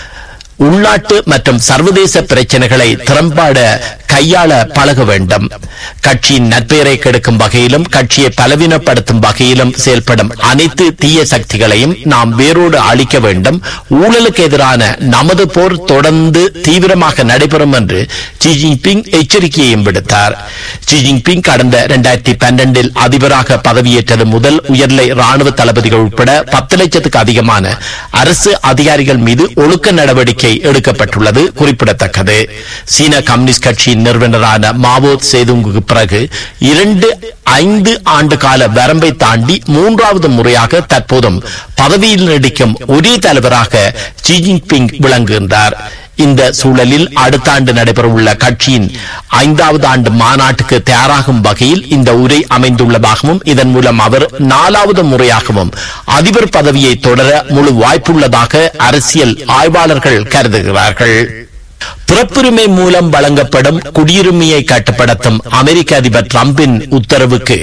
உள்நாட்டு மற்றும் சர்வதேச பிரச்சனைகளை திறம்பட கையாள பழக வேண்டும் கட்சியின் நற்பெயரை கெடுக்கும் வகையிலும் கட்சியை பலவீனப்படுத்தும் வகையிலும் செயல்படும் அனைத்து தீய சக்திகளையும் நாம் வேரோடு அழிக்க வேண்டும் ஊழலுக்கு எதிரான நமது போர் தொடர்ந்து தீவிரமாக நடைபெறும் என்று ஜி ஜின்பிங் எச்சரிக்கையையும் விடுத்தார் ஜி ஜின்பிங் கடந்த இரண்டாயிரத்தி பன்னெண்டில் அதிபராக பதவியேற்றது முதல் உயர்நிலை ராணுவ தளபதிகள் உட்பட பத்து லட்சத்துக்கு அதிகமான அரசு அதிகாரிகள் மீது ஒழுக்க நடவடிக்கை எடுக்கப்பட்டுள்ளது குறிப்பிடத்தக்கது சீன கம்யூனிஸ்ட் கட்சியின் நிறுவனரான மாவோ சேதுங்குக்கு பிறகு இரண்டு ஐந்து ஆண்டு கால வரம்பை தாண்டி மூன்றாவது முறையாக தற்போதும் பதவியில் நீடிக்கும் ஒரே தலைவராக ஜி ஜின்பிங் விளங்குகின்றார் இந்த சூழலில் அடுத்த ஆண்டு நடைபெறவுள்ள கட்சியின் ஐந்தாவது ஆண்டு மாநாட்டுக்கு தயாராகும் வகையில் இந்த உரை அமைந்துள்ளதாகவும் இதன் மூலம் அவர் நாலாவது முறையாகவும் அதிபர் பதவியை தொடர முழு வாய்ப்புள்ளதாக அரசியல் ஆய்வாளர்கள் கருதுகிறார்கள் பிறப்புரிமை மூலம் வழங்கப்படும் குடியுரிமையை கட்டுப்படுத்தும் அமெரிக்க அதிபர் டிரம்பின் உத்தரவுக்கு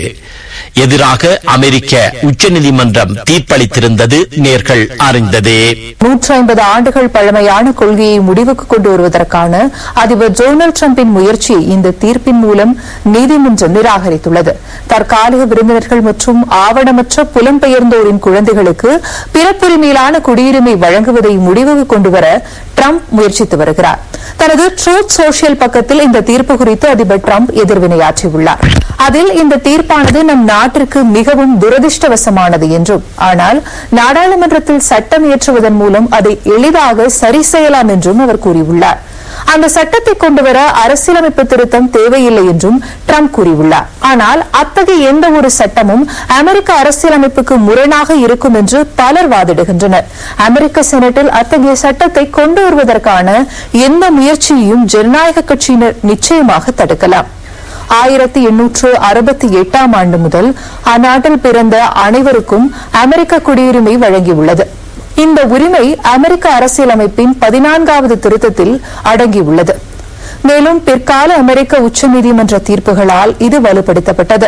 எதிராக அமெரிக்க உச்சநீதிமன்றம் தீர்ப்பளித்திருந்தது நேர்கள் அறிந்ததே நூற்றி ஐம்பது ஆண்டுகள் பழமையான கொள்கையை முடிவுக்கு கொண்டு வருவதற்கான அதிபர் டொனால்டு டிரம்பின் முயற்சியை இந்த தீர்ப்பின் மூலம் நீதிமன்றம் நிராகரித்துள்ளது தற்காலிக விருந்தினர்கள் மற்றும் ஆவணமற்ற புலம்பெயர்ந்தோரின் குழந்தைகளுக்கு பிறப்புரிமையிலான குடியுரிமை வழங்குவதை முடிவுக்கு கொண்டுவர டிரம்ப் முயற்சித்து வருகிறார் தனது ட்ரூத் சோஷியல் பக்கத்தில் இந்த தீர்ப்பு குறித்து அதிபர் டிரம்ப் எதிர்வினையாற்றியுள்ளார் அதில் இந்த தீர்ப்பானது நம் நாட்டிற்கு மிகவும் துரதிருஷ்டவசமானது என்றும் ஆனால் நாடாளுமன்றத்தில் சட்டம் இயற்றுவதன் மூலம் அதை எளிதாக சரி செய்யலாம் என்றும் அவர் கூறியுள்ளார் அந்த சட்டத்தை கொண்டுவர அரசியலமைப்பு திருத்தம் தேவையில்லை என்றும் ட்ரம்ப் கூறியுள்ளார் ஆனால் அத்தகைய எந்த ஒரு சட்டமும் அமெரிக்க அரசியலமைப்புக்கு முரணாக இருக்கும் என்று பலர் வாதிடுகின்றனர் அமெரிக்க செனட்டில் அத்தகைய சட்டத்தை கொண்டு வருவதற்கான எந்த முயற்சியையும் ஜனநாயக கட்சியினர் நிச்சயமாக தடுக்கலாம் ஆயிரத்தி எண்ணூற்று அறுபத்தி எட்டாம் ஆண்டு முதல் அந்நாட்டில் பிறந்த அனைவருக்கும் அமெரிக்க குடியுரிமை வழங்கியுள்ளது இந்த உரிமை அமெரிக்க அரசியலமைப்பின் பதினான்காவது திருத்தத்தில் அடங்கியுள்ளது மேலும் பிற்கால அமெரிக்க உச்சநீதிமன்ற தீர்ப்புகளால் இது வலுப்படுத்தப்பட்டது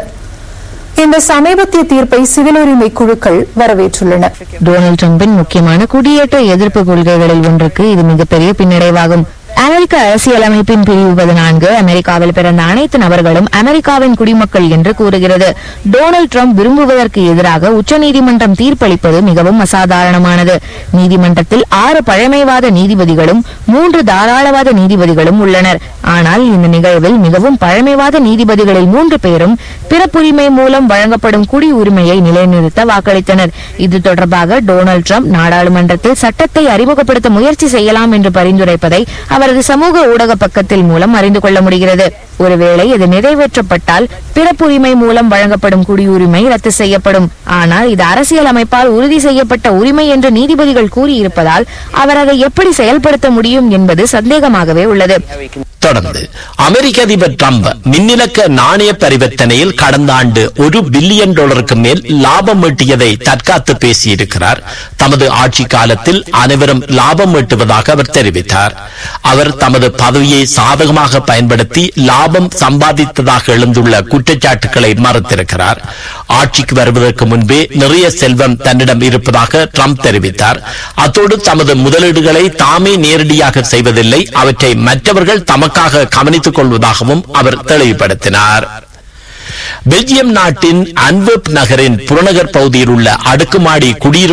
இந்த சமீபத்திய தீர்ப்பை சிவில் உரிமை குழுக்கள் வரவேற்றுள்ளன டொனால்டு டிரம்பின் முக்கியமான குடியேற்ற எதிர்ப்பு கொள்கைகளில் ஒன்றுக்கு இது மிகப்பெரிய பின்னடைவாகும் அமெரிக்க அரசியலமைப்பின் பிரிவு பதினான்கு அமெரிக்காவில் பிறந்த அனைத்து நபர்களும் அமெரிக்காவின் குடிமக்கள் என்று கூறுகிறது டொனால்டு ட்ரம்ப் விரும்புவதற்கு எதிராக உச்சநீதிமன்றம் தீர்ப்பளிப்பது மிகவும் அசாதாரணமானது நீதிமன்றத்தில் ஆறு பழமைவாத நீதிபதிகளும் மூன்று தாராளவாத நீதிபதிகளும் உள்ளனர் ஆனால் இந்த நிகழ்வில் மிகவும் பழமைவாத நீதிபதிகளில் மூன்று பேரும் பிறப்புரிமை மூலம் வழங்கப்படும் குடியுரிமையை நிலைநிறுத்த வாக்களித்தனர் இது தொடர்பாக டொனால்டு ட்ரம்ப் நாடாளுமன்றத்தில் சட்டத்தை அறிமுகப்படுத்த முயற்சி செய்யலாம் என்று பரிந்துரைப்பதை அவரது சமூக ஊடக பக்கத்தில் மூலம் அறிந்து கொள்ள முடிகிறது ஒருவேளை இது நிறைவேற்றப்பட்டால் பிறப்புரிமை மூலம் வழங்கப்படும் குடியுரிமை ரத்து செய்யப்படும் ஆனால் இது அரசியல் அமைப்பால் உறுதி செய்யப்பட்ட உரிமை என்று நீதிபதிகள் கூறியிருப்பதால் அவர் அதை எப்படி செயல்படுத்த முடியும் என்பது சந்தேகமாகவே உள்ளது தொடர்ந்து அமெரிக்க அதிபர் டிரம்ப் மின்னிலக்க நாணய பரிவர்த்தனையில் கடந்த ஆண்டு ஒரு பில்லியன் டாலருக்கு மேல் லாபம் ஈட்டியதை தற்காத்து பேசியிருக்கிறார் தமது ஆட்சி காலத்தில் அனைவரும் லாபம் ஈட்டுவதாக அவர் தெரிவித்தார் அவர் தமது பதவியை சாதகமாக பயன்படுத்தி லாபம் சம்பாதித்ததாக எழுந்துள்ள குற்றச்சாட்டுகளை மறுத்திருக்கிறார் ஆட்சிக்கு வருவதற்கு முன்பே நிறைய செல்வம் தன்னிடம் இருப்பதாக ட்ரம்ப் தெரிவித்தார் அத்தோடு தமது முதலீடுகளை தாமே நேரடியாக செய்வதில்லை அவற்றை மற்றவர்கள் தமக்காக கவனித்துக் கொள்வதாகவும் அவர் தெளிவுபடுத்தினார் பெல்ஜியம் நாட்டின் அன்வெப் நகரின் புறநகர் பகுதியில் உள்ள அடுக்குமாடி குடியிருப்பு